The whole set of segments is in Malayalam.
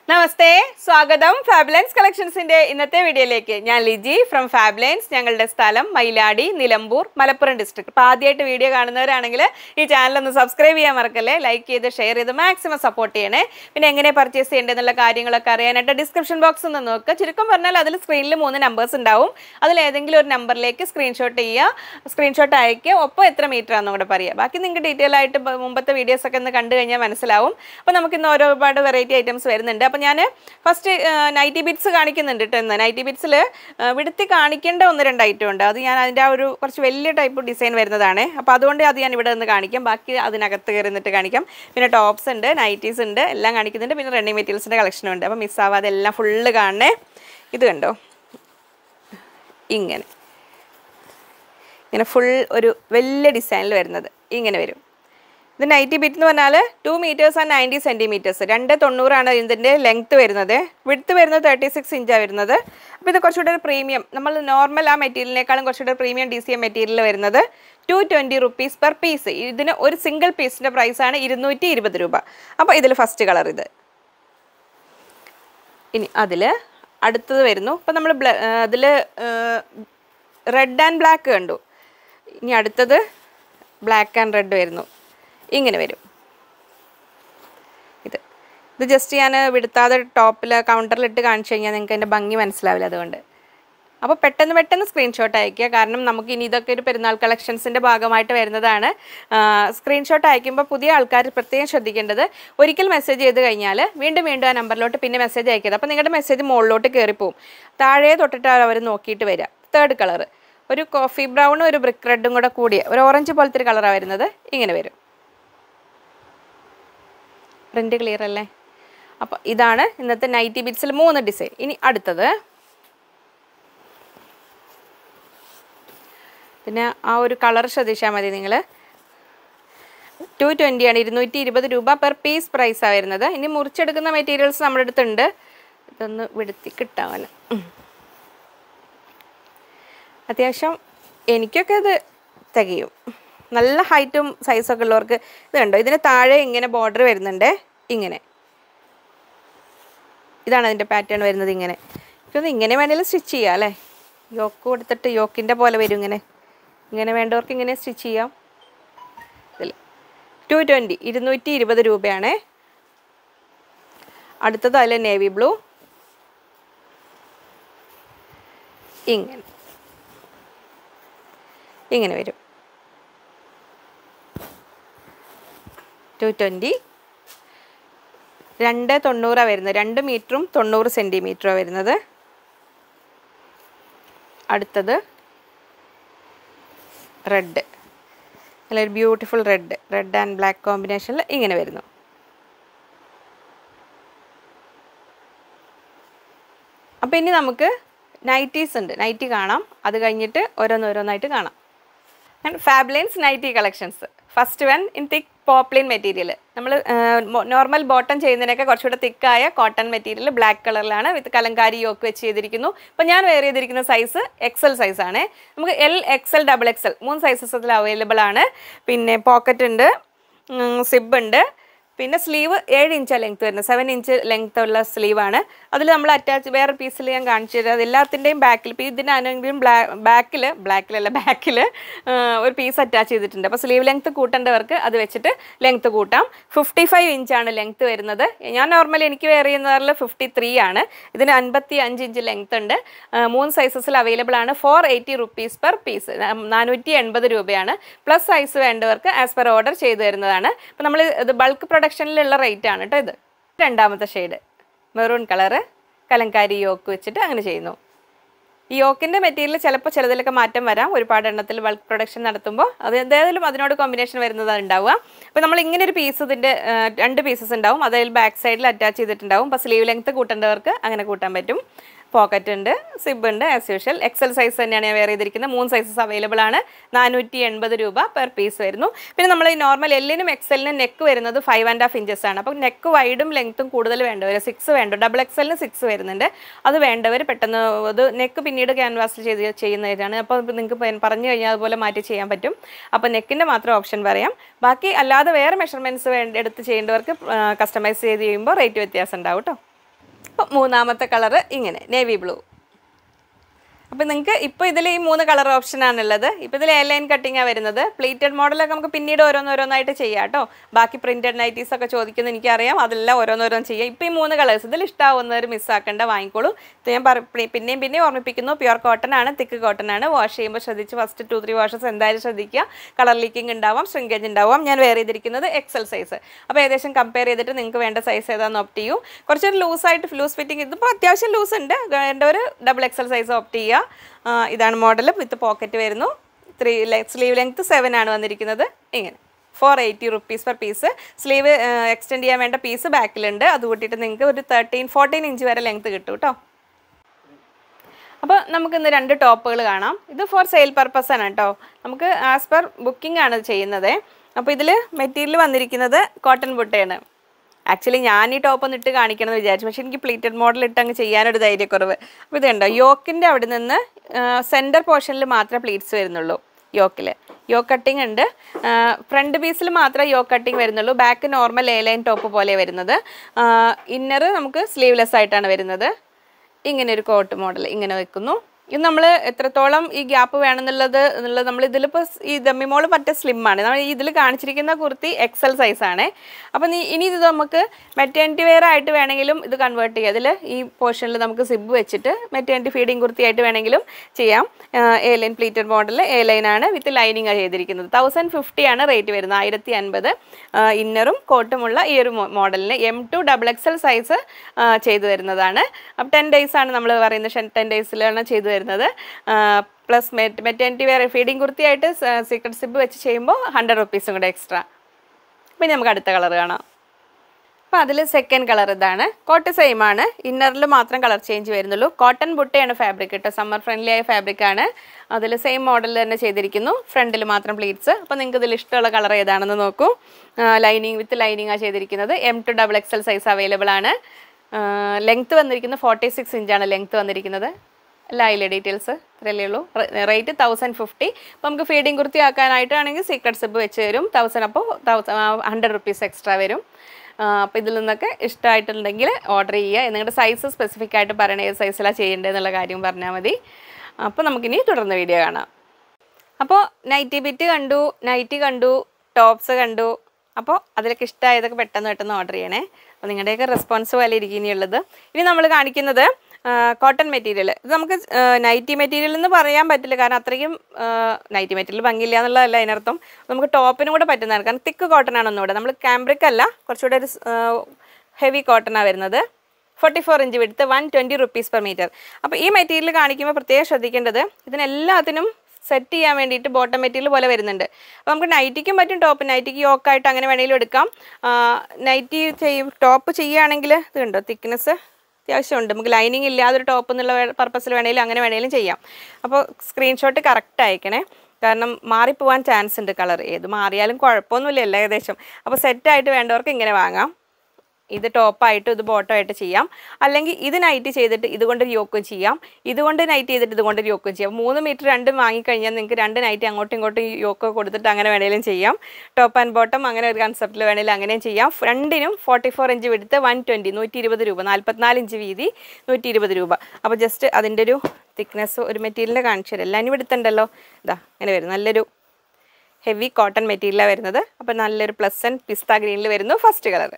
നമസ്തേ സ്വാഗതം ഫാബ്ലൈൻസ് കളക്ഷൻസിന്റെ ഇന്നത്തെ വീഡിയോയിലേക്ക് ഞാൻ ലിജി ഫ്രം ഫാബ്ലൈൻസ് ഞങ്ങളുടെ സ്ഥലം മൈലാടി നിലമ്പൂർ മലപ്പുറം ഡിസ്ട്രിക്ട് അപ്പോൾ ആദ്യമായിട്ട് വീഡിയോ കാണുന്നവരാണെങ്കിൽ ഈ ചാനൽ ഒന്ന് സബ്സ്ക്രൈബ് ചെയ്യാൻ മറക്കല്ലേ ലൈക്ക് ചെയ്ത് ഷെയർ ചെയ്ത് മാക്സിമം സപ്പോർട്ട് ചെയ്യണേ പിന്നെ എങ്ങനെ പർച്ചേസ് ചെയ്യേണ്ടതെന്നുള്ള കാര്യങ്ങളൊക്കെ അറിയാനായിട്ട് ഡിസ്ക്രിപ്ഷൻ ബോക്സ് ഒന്ന് നോക്കുക ചുരുക്കം പറഞ്ഞാൽ അതിൽ സ്ക്രീനിൽ മൂന്ന് നമ്പേഴ്സ് ഉണ്ടാവും അതിൽ ഏതെങ്കിലും ഒരു നമ്പറിലേക്ക് സ്ക്രീൻഷോട്ട് ചെയ്യുക സ്ക്രീൻഷോട്ട് അയക്കുക ഒപ്പം എത്ര മീറ്റർ ആണെന്നും കൂടെ പറയുക ബാക്കി നിങ്ങൾക്ക് ഡീറ്റെയിൽ ആയിട്ട് ഇപ്പം മുമ്പത്തെ വീഡിയോസ് ഒക്കെ ഒന്ന് കണ്ടു കഴിഞ്ഞാൽ മനസ്സിലാവും അപ്പോൾ നമുക്ക് ഇന്ന് ഒരുപാട് വെറൈറ്റി ഐറ്റംസ് വരുന്നുണ്ട് അപ്പോൾ ഞാൻ ഫസ്റ്റ് നൈറ്റി ബിറ്റ്സ് കാണിക്കുന്നുണ്ട് കേട്ടോ ഇന്ന് നൈറ്റി ബിറ്റ്സിൽ വിടുത്തി കാണിക്കേണ്ട ഒന്ന് രണ്ട് ഐറ്റം ഉണ്ട് അത് ഞാൻ അതിൻ്റെ ആ ഒരു കുറച്ച് വലിയ ടൈപ്പ് ഡിസൈൻ വരുന്നതാണ് അപ്പോൾ അതുകൊണ്ട് അത് ഞാൻ ഇവിടെ നിന്ന് കാണിക്കാം ബാക്കി അതിനകത്ത് കയറി നിന്നിട്ട് കാണിക്കാം പിന്നെ ടോപ്സ് ഉണ്ട് നൈറ്റീസ് ഉണ്ട് എല്ലാം കാണിക്കുന്നുണ്ട് പിന്നെ റണ്ണിങ് മെറ്റീരിയൽസിൻ്റെ കളക്ഷനും ഉണ്ട് അപ്പോൾ മിസ്സാവാതെ എല്ലാം ഫുള്ള് കാണണേ ഇത് കണ്ടോ ഇങ്ങനെ ഇങ്ങനെ ഫുൾ ഒരു വലിയ ഡിസൈനിൽ വരുന്നത് ഇങ്ങനെ വരും ഇത് നൈറ്റി ബിറ്റ് എന്ന് പറഞ്ഞാൽ two metres and ninety centimetres രണ്ട് തൊണ്ണൂറാണ് ഇതിൻ്റെ ലെങ്ത്ത് വരുന്നത് വിഡ്ത്ത് വരുന്നത് തേർട്ടി സിക്സ് ഇഞ്ചാണ് വരുന്നത് അപ്പോൾ ഇത് കുറച്ചുകൂടെ ഒരു പ്രീമിയം നമ്മൾ നോർമൽ ആ മെറ്റീരിയലിനേക്കാളും കുറച്ചുകൂടെ premium D C M material വരുന്നത് two twenty rupees per piece ഇതിന് ഒരു സിംഗിൾ പീസിൻ്റെ പ്രൈസാണ് ഇരുന്നൂറ്റി ഇരുപത് രൂപ അപ്പോൾ ഇതിൽ ഫസ്റ്റ് കളർ ഇത് ഇനി അതിൽ അടുത്തത് വരുന്നു ഇപ്പോൾ നമ്മൾ അതിൽ റെഡ് ആൻഡ് ബ്ലാക്ക് കണ്ടു ഇനി അടുത്തത് ബ്ലാക്ക് ആൻഡ് റെഡ് വരുന്നു ഇങ്ങനെ വരും ഇത് ഇത് ജസ്റ്റ് ഞാൻ വിടുത്താതെ ടോപ്പിൽ കൗണ്ടറിലിട്ട് കാണിച്ചു കഴിഞ്ഞാൽ നിങ്ങൾക്ക് അതിൻ്റെ ഭംഗി മനസ്സിലാവില്ല അതുകൊണ്ട് അപ്പോൾ പെട്ടെന്ന് പെട്ടെന്ന് സ്ക്രീൻഷോട്ട് അയക്കുക കാരണം നമുക്ക് ഇനി ഇതൊക്കെ ഒരു പെരുന്നാൾ കളക്ഷൻസിൻ്റെ ഭാഗമായിട്ട് വരുന്നതാണ് സ്ക്രീൻഷോട്ട് അയക്കുമ്പോൾ പുതിയ ആൾക്കാർ പ്രത്യേകം ശ്രദ്ധിക്കേണ്ടത് ഒരിക്കൽ മെസ്സേജ് ചെയ്ത് കഴിഞ്ഞാൽ വീണ്ടും വീണ്ടും ആ നമ്പറിലോട്ട് പിന്നെ മെസ്സേജ് അയക്കരുത് അപ്പോൾ നിങ്ങളുടെ മെസ്സേജ് മുകളിലോട്ട് കയറിപ്പോവും താഴെ തൊട്ടിട്ട് അവർ നോക്കിയിട്ട് വരിക തേർഡ് കളർ ഒരു കോഫി ബ്രൗണും ഒരു ബ്രിക്ക് റെഡും കൂടെ കൂടിയ ഒരു ഓറഞ്ച് പോലത്തെ ഒരു കളറാണ് വരുന്നത് ഇങ്ങനെ വരും പ്രിൻ്റ് ക്ലിയർ അല്ലേ അപ്പോൾ ഇതാണ് ഇന്നത്തെ നൈറ്റി ബിറ്റ്സിൽ മൂന്ന് ഡിസൈൻ ഇനി അടുത്തത് പിന്നെ ആ ഒരു കളർ ശ്രദ്ധിച്ചാൽ മതി നിങ്ങൾ ടു ട്വൻറ്റിയാണ് ഇരുന്നൂറ്റി ഇരുപത് രൂപ പെർ പീസ് പ്രൈസാണ് വരുന്നത് ഇനി മുറിച്ചെടുക്കുന്ന മെറ്റീരിയൽസ് നമ്മുടെ അടുത്തുണ്ട് ഇതൊന്ന് വിടുത്തി കിട്ടാൻ അത്യാവശ്യം എനിക്കൊക്കെ ഇത് തികയും നല്ല ഹൈറ്റും സൈസൊക്കെ ഉള്ളവർക്ക് ഇത് കണ്ടോ ഇതിന് താഴെ ഇങ്ങനെ ബോർഡർ വരുന്നുണ്ട് ഇങ്ങനെ ഇതാണ് അതിൻ്റെ പാറ്റേൺ വരുന്നത് ഇങ്ങനെ എനിക്കൊന്ന് ഇങ്ങനെ വേണമെങ്കിലും സ്റ്റിച്ച് ചെയ്യാം അല്ലേ യോക്ക് കൊടുത്തിട്ട് യോക്കിൻ്റെ പോലെ വരും ഇങ്ങനെ ഇങ്ങനെ വേണ്ടവർക്ക് ഇങ്ങനെ സ്റ്റിച്ച് ചെയ്യാം ഇതിൽ ടു ട്വൻറ്റി ഇരുന്നൂറ്റി ഇരുപത് രൂപയാണ് അടുത്തത് അതിൽ നേവി ബ്ലൂ ഇങ്ങനെ ഇങ്ങനെ വരും ടു ട്വൻറ്റി രണ്ട് തൊണ്ണൂറാണ് വരുന്നത് രണ്ട് മീറ്ററും തൊണ്ണൂറ് സെൻറ്റിമീറ്ററാണ് വരുന്നത് അടുത്തത് റെഡ് നല്ലൊരു beautiful red red and black കോമ്പിനേഷനിൽ ഇങ്ങനെ വരുന്നു അപ്പോൾ ഇനി നമുക്ക് നൈറ്റീസ് ഉണ്ട് നൈറ്റി കാണാം അത് കഴിഞ്ഞിട്ട് ഓരോന്നോരോന്നായിട്ട് കാണാം and Fablines nighty collections first one in thick poplin material നമ്മൾ നോർമൽ ബോട്ടം ചെയ്യുന്നതിനൊക്കെ കുറച്ചുകൂടെ തിക്കായ കോട്ടൺ മെറ്റീരിയൽ ബ്ലാക്ക് കളറിലാണ് വിത്ത് കലങ്കാരി യോക്ക് വെച്ച് ചെയ്തിരിക്കുന്നു അപ്പോൾ ഞാൻ വെയർ ചെയ്തിരിക്കുന്ന സൈസ് എക്സൽ സൈസാണ് നമുക്ക് എൽ എക്സൽ ഡബിൾ എക്സൽ മൂന്ന് സൈസസ് അതിൽ അവൈലബിൾ ആണ് പിന്നെ പോക്കറ്റ് ഉണ്ട് സിബ് ഉണ്ട് പിന്നെ സ്ലീവ് ഏഴ് ഇഞ്ചാണ് ലെങ്ത് വരുന്നത് സെവൻ ഇഞ്ച് ലെങ്ത് ഉള്ള സ്ലീവാണ് അതിൽ നമ്മൾ അറ്റാച്ച് വേറെ പീസിൽ ഞാൻ കാണിച്ചു തരാം അത് എല്ലാത്തിൻ്റെയും ബാക്കിൽ ഇപ്പോൾ ഇതിനാണെങ്കിലും ബ്ലാ ബാക്കിൽ ബ്ലാക്കിലല്ല ബാക്കിൽ ഒരു പീസ് അറ്റാച്ച് ചെയ്തിട്ടുണ്ട് അപ്പോൾ സ്ലീവ് ലെങ്ത് കൂട്ടേണ്ടവർക്ക് അത് വെച്ചിട്ട് ലെങ്ത് കൂട്ടാം ഫിഫ്റ്റി ഫൈവ് ഇഞ്ചാണ് ലെങ്ത് വരുന്നത് ഞാൻ നോർമലി എനിക്ക് വെയർ ചെയ്യുന്നതിൽ ഫിഫ്റ്റി ത്രീ ആണ് ഇതിന് അൻപത്തി അഞ്ച് ഇഞ്ച് ലെങ്ത് ഉണ്ട് മൂന്ന് സൈസസിൽ അവൈലബിൾ ആണ് four eighty rupees per piece നാനൂറ്റി എൺപത് രൂപയാണ് പ്ലസ് സൈസ് വേണ്ടവർക്ക് ആസ് പെർ ഓർഡർ ചെയ്തു തരുന്നതാണ് അപ്പോൾ നമ്മൾ ഇത് ബൾക്ക് പ്രൊഡക്ഷനിലുള്ള റേറ്റ് ആണ് കേട്ടോ ഇത് രണ്ടാമത്തെ shade maroon colour kalamkari yoke വെച്ചിട്ട് അങ്ങനെ ചെയ്യുന്നു ഈ യോക്കിൻ്റെ മെറ്റീരിയൽ ചിലപ്പോൾ ചിലതിലൊക്കെ മാറ്റം വരാം ഒരുപാട് എണ്ണത്തിൽ ബൾക്ക് പ്രൊഡക്ഷൻ നടത്തുമ്പോൾ അത് എന്തായാലും അതിനോട് കോമ്പിനേഷൻ വരുന്നതാണ് ഉണ്ടാവുക അപ്പോൾ നമ്മൾ ഇങ്ങനെ ഒരു പീസ് ഇതിൻ്റെ രണ്ട് പീസസ് ഉണ്ടാവും അതിൽ ബാക്ക് സൈഡിൽ അറ്റാച്ച് ചെയ്തിട്ടുണ്ടാവും അപ്പോൾ സ്ലീവ് ലെങ്ത്ത് കൂട്ടേണ്ടവർക്ക് അങ്ങനെ കൂട്ടാൻ പറ്റും പോക്കറ്റ് ഉണ്ട് സിബ് ഉണ്ട് ആസ് യൂഷ്വൽ എക്സൽ സൈസ് തന്നെയാണ് ഞാൻ വെയർ ചെയ്തിരിക്കുന്നത് മൂന്ന് സൈസസ് അവൈലബിൾ ആണ് നാനൂറ്റി എൺപത് രൂപ പെർ പീസ് വരുന്നു പിന്നെ നമ്മൾ ഈ നോർമൽ എല്ലിനും എക്സലിനും നെക്ക് വരുന്നത് ഫൈവ് ആൻഡ് ഹാഫ് ഇഞ്ചസ് ആണ് അപ്പോൾ നെക്ക് വൈഡും ലെങ്ത്തും കൂടുതൽ വേണ്ടവർ സിക്സ് വേണ്ട ഡബിൾ എക്സലിന് സിക്സ് വരുന്നുണ്ട് അത് വേണ്ടവർ പെട്ടെന്ന് അത് നെക്ക് പിന്നീട് ക്യാൻവാസിൽ ചെയ്ത് ചെയ്യുന്നതാണ് അപ്പോൾ നിങ്ങൾക്ക് പ- പറഞ്ഞു കഴിഞ്ഞാൽ അതുപോലെ മാറ്റി ചെയ്യാൻ പറ്റും അപ്പോൾ നെക്കിൻ്റെ മാത്രം ഓപ്ഷൻ പറയാം ബാക്കി അല്ലാതെ വേറെ മെഷർമെൻറ്റ്സ് വേണ്ട എടുത്ത് ചെയ്യേണ്ടവർക്ക് കസ്റ്റമൈസ് ചെയ്ത് ചെയ്യുമ്പോൾ റേറ്റ് വ്യത്യാസം ഉണ്ടാവും കേട്ടോ അപ്പം മൂന്നാമത്തെ കളറ് ഇങ്ങനെ നേവി ബ്ലൂ അപ്പോൾ നിങ്ങൾക്ക് ഇപ്പോൾ ഇതിൽ ഈ മൂന്ന് കളർ ഓപ്ഷനാണുള്ളത് ഇപ്പോൾ ഇതിൽ എ ലൈൻ കട്ടിങ്ങാണ് വരുന്നത് പ്ലീറ്റഡ് മോഡലൊക്കെ നമുക്ക് പിന്നീട് ഓരോന്നോരോന്നായിട്ട് ചെയ്യാം കേട്ടോ ബാക്കി പ്രിൻറ്റഡ് നൈറ്റീസ് ഒക്കെ ചോദിക്കുന്നത് എനിക്കറിയാം അതെല്ലാം ഓരോന്നോരോന്ന് ചെയ്യാം ഇപ്പോൾ ഈ മൂന്ന് കളേഴ്സ് ഇതിൽ ഇഷ്ടമാവുന്നവർ മിസ്സാക്കേണ്ട വാങ്ങിക്കോളൂ ഇത് ഞാൻ പറ- പി- പിന്നെയും പിന്നെയും ഓർമ്മിപ്പിക്കുന്നു പ്യുവർ കോട്ടൺ ആണ് തിക്ക് കോട്ടൺ ആണ് വാഷ് ചെയ്യുമ്പോൾ ശ്രദ്ധിച്ച് ഫസ്റ്റ് ടു ത്രീ വാഷസ് എന്തായാലും ശ്രദ്ധിക്കുക കളർ ലീക്കിംഗ് ഉണ്ടാവാം ശ്രിങ്കേജ് ഉണ്ടാവാം ഞാൻ വേറെ ചെയ്തിരിക്കുന്നത് എക്സൽ സൈസ് അപ്പോൾ ഏകദേശം കമ്പയർ ചെയ്തിട്ട് നിങ്ങൾക്ക് വേണ്ട സൈസ് ഏതാണെന്ന് ഓപ്റ്റ് ചെയ്യൂ കുറച്ചൊരു ലൂസായിട്ട് ലൂസ് ഫിറ്റിംഗ് ഇതിപ്പോൾ അത്യാവശ്യം ലൂസ് ഉണ്ട് വേണ്ട ഒരു ഡബിൾ എക്സൽ സൈസ് ഓപ്റ്റ് ചെയ്യുക ആ, ഇതാണ് മോഡൽ വിത്ത് പോക്കറ്റ് വരുന്നു ത്രീ സ്ലീവ് ലെങ്ത് സെവൻ ആണ് വന്നിരിക്കുന്നത് ഇങ്ങനെ four eighty rupees per piece sleeve extend ചെയ്യാൻ വേണ്ട പീസ് ബാക്കിലുണ്ട് അത് കൂട്ടിയിട്ട് നിങ്ങൾക്ക് ഒരു തേർട്ടീൻ ഫോർട്ടീൻ ഇഞ്ച് വരെ ലെങ്ത് കിട്ടും കേട്ടോ അപ്പോൾ നമുക്കിന്ന് രണ്ട് ടോപ്പുകൾ കാണാം ഇത് ഫോർ സെയിൽ പർപ്പസ് ആണ് കേട്ടോ നമുക്ക് ആസ് പെർ ബുക്കിംഗ് ആണ് ചെയ്യുന്നത് അപ്പോൾ ഇതിൽ മെറ്റീരിയൽ വന്നിരിക്കുന്നത് കോട്ടൺ ബുട്ടയാണ് ആക്ച്വലി ഞാൻ ഈ ടോപ്പ് ഒന്ന് ഇട്ട് കാണിക്കണം എന്ന് വിചാരിച്ചു പക്ഷേ എനിക്ക് പ്ലീറ്റഡ് മോഡൽ ഇട്ട് അങ്ങ് ചെയ്യാനൊരു ധൈര്യക്കുറവ് അപ്പോൾ ഇതുണ്ടോ യോക്കിൻ്റെ അവിടെ നിന്ന് സെൻറ്റർ പോർഷനിൽ മാത്രമേ പ്ലീറ്റ്സ് വരുന്നുള്ളൂ യോക്കിൽ യോ കട്ടിംഗ് ഉണ്ട് ഫ്രണ്ട് പീസിൽ മാത്രമേ യോ കട്ടിംഗ് വരുന്നുള്ളൂ back normal A line top പോലെ വരുന്നത് ഇന്നർ നമുക്ക് സ്ലീവ്ലെസ് ആയിട്ടാണ് വരുന്നത് ഇങ്ങനെ ഒരു കോട്ട് മോഡൽ ഇങ്ങനെ വെക്കുന്നു ഇത് നമ്മൾ എത്രത്തോളം ഈ ഗ്യാപ്പ് വേണമെന്നുള്ളത് എന്നുള്ളത് നമ്മൾ ഇതിലിപ്പോൾ ഈ ദമ്മിമോൾ പറ്റ സ്ലിമ്മാണ് നമ്മൾ ഇതിൽ കാണിച്ചിരിക്കുന്ന കുർത്തി എക്സൽ സൈസാണ് അപ്പോൾ നീ ഇനി ഇത് നമുക്ക് മെറ്റേണിറ്റി വെയർ ആയിട്ട് വേണമെങ്കിലും ഇത് കൺവേർട്ട് ചെയ്യാം അതിൽ ഈ പോർഷനിൽ നമുക്ക് സിബ് വെച്ചിട്ട് മെറ്റേണിറ്റി ഫീഡിങ് കുർത്തി ആയിട്ട് വേണമെങ്കിലും ചെയ്യാം A line pleated model A ലൈനാണ് വിത്ത് ലൈനിങ് ചെയ്തിരിക്കുന്നത് തൗസൻഡ് ഫിഫ്റ്റി ആണ് റേറ്റ് വരുന്നത് ആയിരത്തി അൻപത് ഇന്നറും കോട്ടുമുള്ള ഈ ഒരു മോഡലിന് M to double XL size ചെയ്തു തരുന്നതാണ് അപ്പം ടെൻ ഡേയ്സ് ആണ് നമ്മൾ പറയുന്നത് ടെൻ ഡേയ്സിലാണ് ചെയ്തു തരുന്നത് plus met maternity wear feeding കുർത്തിയായിട്ട് സീക്രട്ട് സിബ് വെച്ച് ചെയ്യുമ്പോൾ ഹൺഡ്രഡ് റുപ്പീസും കൂടെ എക്സ്ട്രാ പിന്നെ നമുക്ക് അടുത്ത കളർ കാണാം അപ്പോൾ അതിൽ സെക്കൻഡ് കളർ ഇതാണ് കോട്ട് സെയിം ആണ് ഇന്നറിൽ മാത്രം കളർ ചേഞ്ച് വരുന്നുള്ളൂ കോട്ടൺ ബുട്ടയാണ് ഫാബ്രിക് കേട്ടോ സമ്മർ ഫ്രണ്ട്ലി ആയ ഫാബ്രിക് ആണ് അതിൽ സെയിം മോഡൽ തന്നെ ചെയ്തിരിക്കുന്നു ഫ്രണ്ടിൽ മാത്രം പ്ലീറ്റ്സ് അപ്പോൾ നിങ്ങൾക്ക് ഇതിൽ ഇഷ്ടമുള്ള കളർ ഏതാണെന്ന് നോക്കൂ ലൈനിങ് വിത്ത് ലൈനിങ് ആണ് ചെയ്തിരിക്കുന്നത് M to double XL size available ആണ് ലെങ്ത്ത് വന്നിരിക്കുന്നത് ഫോർട്ടി സിക്സ് ഇഞ്ചാണ് ലെങ്ത്ത് വന്നിരിക്കുന്നത് അല്ല അതിലെ ഡീറ്റെയിൽസ് ഇത്രയല്ലേ ഉള്ളൂ റേറ്റ് തൗസൻഡ് ഫിഫ്റ്റി അപ്പോൾ നമുക്ക് ഫീഡിങ് കുർത്തി ആക്കാനായിട്ടാണെങ്കിൽ സീക്രട്ട് സിബ് വെച്ച് തരും തൗസൻഡ് അപ്പോൾ തൗസൻഡ് ഹൺഡ്രഡ് റുപ്പീസ് എക്സ്ട്രാ വരും അപ്പോൾ ഇതിൽ നിന്നൊക്കെ ഇഷ്ടമായിട്ടുണ്ടെങ്കിൽ ഓർഡർ ചെയ്യുക നിങ്ങളുടെ സൈസ് സ്പെസിഫിക് ആയിട്ട് പറയണ ഏത് സൈസിലാണ് ചെയ്യേണ്ടത് എന്നുള്ള കാര്യം പറഞ്ഞാൽ മതി അപ്പോൾ നമുക്കിനി തുടർന്ന് വീഡിയോ കാണാം അപ്പോൾ നൈറ്റി ബിറ്റ് കണ്ടു നൈറ്റി കണ്ടു ടോപ്സ് കണ്ടു അപ്പോൾ അതിലൊക്കെ ഇഷ്ടമായതൊക്കെ പെട്ടെന്ന് പെട്ടെന്ന് ഓർഡർ ചെയ്യണേ അപ്പോൾ നിങ്ങളുടെയൊക്കെ റെസ്പോൺസ് പോലെ ഇരിക്കും ഇനിയുള്ളത് ഇനി നമ്മൾ കാണിക്കുന്നത് കോട്ടൺ മെറ്റീരിയൽ ഇത് നമുക്ക് നൈറ്റി മെറ്റീരിയൽ എന്ന് പറയാൻ പറ്റില്ല കാരണം അത്രയ്ക്കും നൈറ്റി മെറ്റീരിയൽ ഭംഗിയില്ല എന്നുള്ളതല്ല അതിനർത്ഥം നമുക്ക് ടോപ്പിനും കൂടെ പറ്റുന്നതാണ് കാരണം തിക്ക് കോട്ടൺ ആണ് ഒന്നുകൂടെ നമ്മൾ കാംബ്രിക് അല്ല കുറച്ചുകൂടെ ഒരു ഹെവി കോട്ടണാണ് വരുന്നത് ഫോർട്ടി ഫോർ ഇഞ്ച് വിടുത്ത് one twenty rupees per metre അപ്പോൾ ഈ മെറ്റീരിയൽ കാണിക്കുമ്പോൾ പ്രത്യേകം ശ്രദ്ധിക്കേണ്ടത് ഇതിനെല്ലാത്തിനും സെറ്റ് ചെയ്യാൻ വേണ്ടിയിട്ട് ബോട്ടം മെറ്റീരിയൽ പോലെ വരുന്നുണ്ട് അപ്പോൾ നമുക്ക് നൈറ്റിക്കും പറ്റും ടോപ്പ് നൈറ്റിക്ക് യോക്കായിട്ട് അങ്ങനെ വേണമെങ്കിലും എടുക്കാം നൈറ്റി ചെയ്യും ടോപ്പ് ചെയ്യുകയാണെങ്കിൽ ഇത് കണ്ടോ തിക്നെസ് അത്യാവശ്യമുണ്ട് നമുക്ക് ലൈനിങ് ഇല്ലാതെ ഒരു ടോപ്പ് എന്നുള്ള പർപ്പസിൽ വേണമെങ്കിലും അങ്ങനെ വേണമെങ്കിലും ചെയ്യാം അപ്പോൾ സ്ക്രീൻഷോട്ട് കറക്റ്റ് അയക്കണേ കാരണം മാറിപ്പോവാൻ ചാൻസ് ഉണ്ട് കളർ ഏത് മാറിയാലും കുഴപ്പമൊന്നുമില്ല ഏകദേശം അപ്പോൾ സെറ്റായിട്ട് വേണ്ടവർക്ക് ഇങ്ങനെ വാങ്ങാം ഇത് ടോപ്പായിട്ട് ഇത് ബോട്ടമായിട്ട് ചെയ്യാം അല്ലെങ്കിൽ ഇത് നൈറ്റ് ചെയ്തിട്ട് ഇതുകൊണ്ട് യോക്കും ചെയ്യാം ഇതുകൊണ്ട് നൈറ്റ് ചെയ്തിട്ട് ഇതുകൊണ്ട് യോക്കും ചെയ്യാം മൂന്ന് മീറ്റർ രണ്ടും വാങ്ങിക്കഴിഞ്ഞാൽ നിങ്ങൾക്ക് രണ്ട് നൈറ്റ് അങ്ങോട്ടും ഇങ്ങോട്ടും യോക്ക് കൊടുത്തിട്ട് അങ്ങനെ വേണമെങ്കിലും ചെയ്യാം ടോപ്പ് ആൻഡ് ബോട്ടം അങ്ങനെ ഒരു കൺസെപ്റ്റിൽ വേണമെങ്കിലും അങ്ങനെയും ചെയ്യാം രണ്ടിനും ഫോർട്ടി ഫോർ ഇഞ്ച് വിടുത്ത് വൺ ട്വൻറ്റി നൂറ്റി ഇരുപത് രൂപ നാൽപ്പത്തിനാല് ഇഞ്ച് വീതി നൂറ്റി ഇരുപത് രൂപ അപ്പോൾ ജസ്റ്റ് അതിൻ്റെ ഒരു തിക്നെസ് ഒരു മെറ്റീരിയലിൻ്റെ കാണിച്ചു തരാം എല്ലാം വിടുത്തുണ്ടല്ലോ ഇതാ അങ്ങനെ വരും നല്ലൊരു ഹെവി കോട്ടൺ മെറ്റീരിയലാണ് വരുന്നത് അപ്പോൾ നല്ലൊരു പ്ലസൻറ്റ് പിസ്ത ഗ്രീനിൽ വരുന്നു ഫസ്റ്റ് കളർ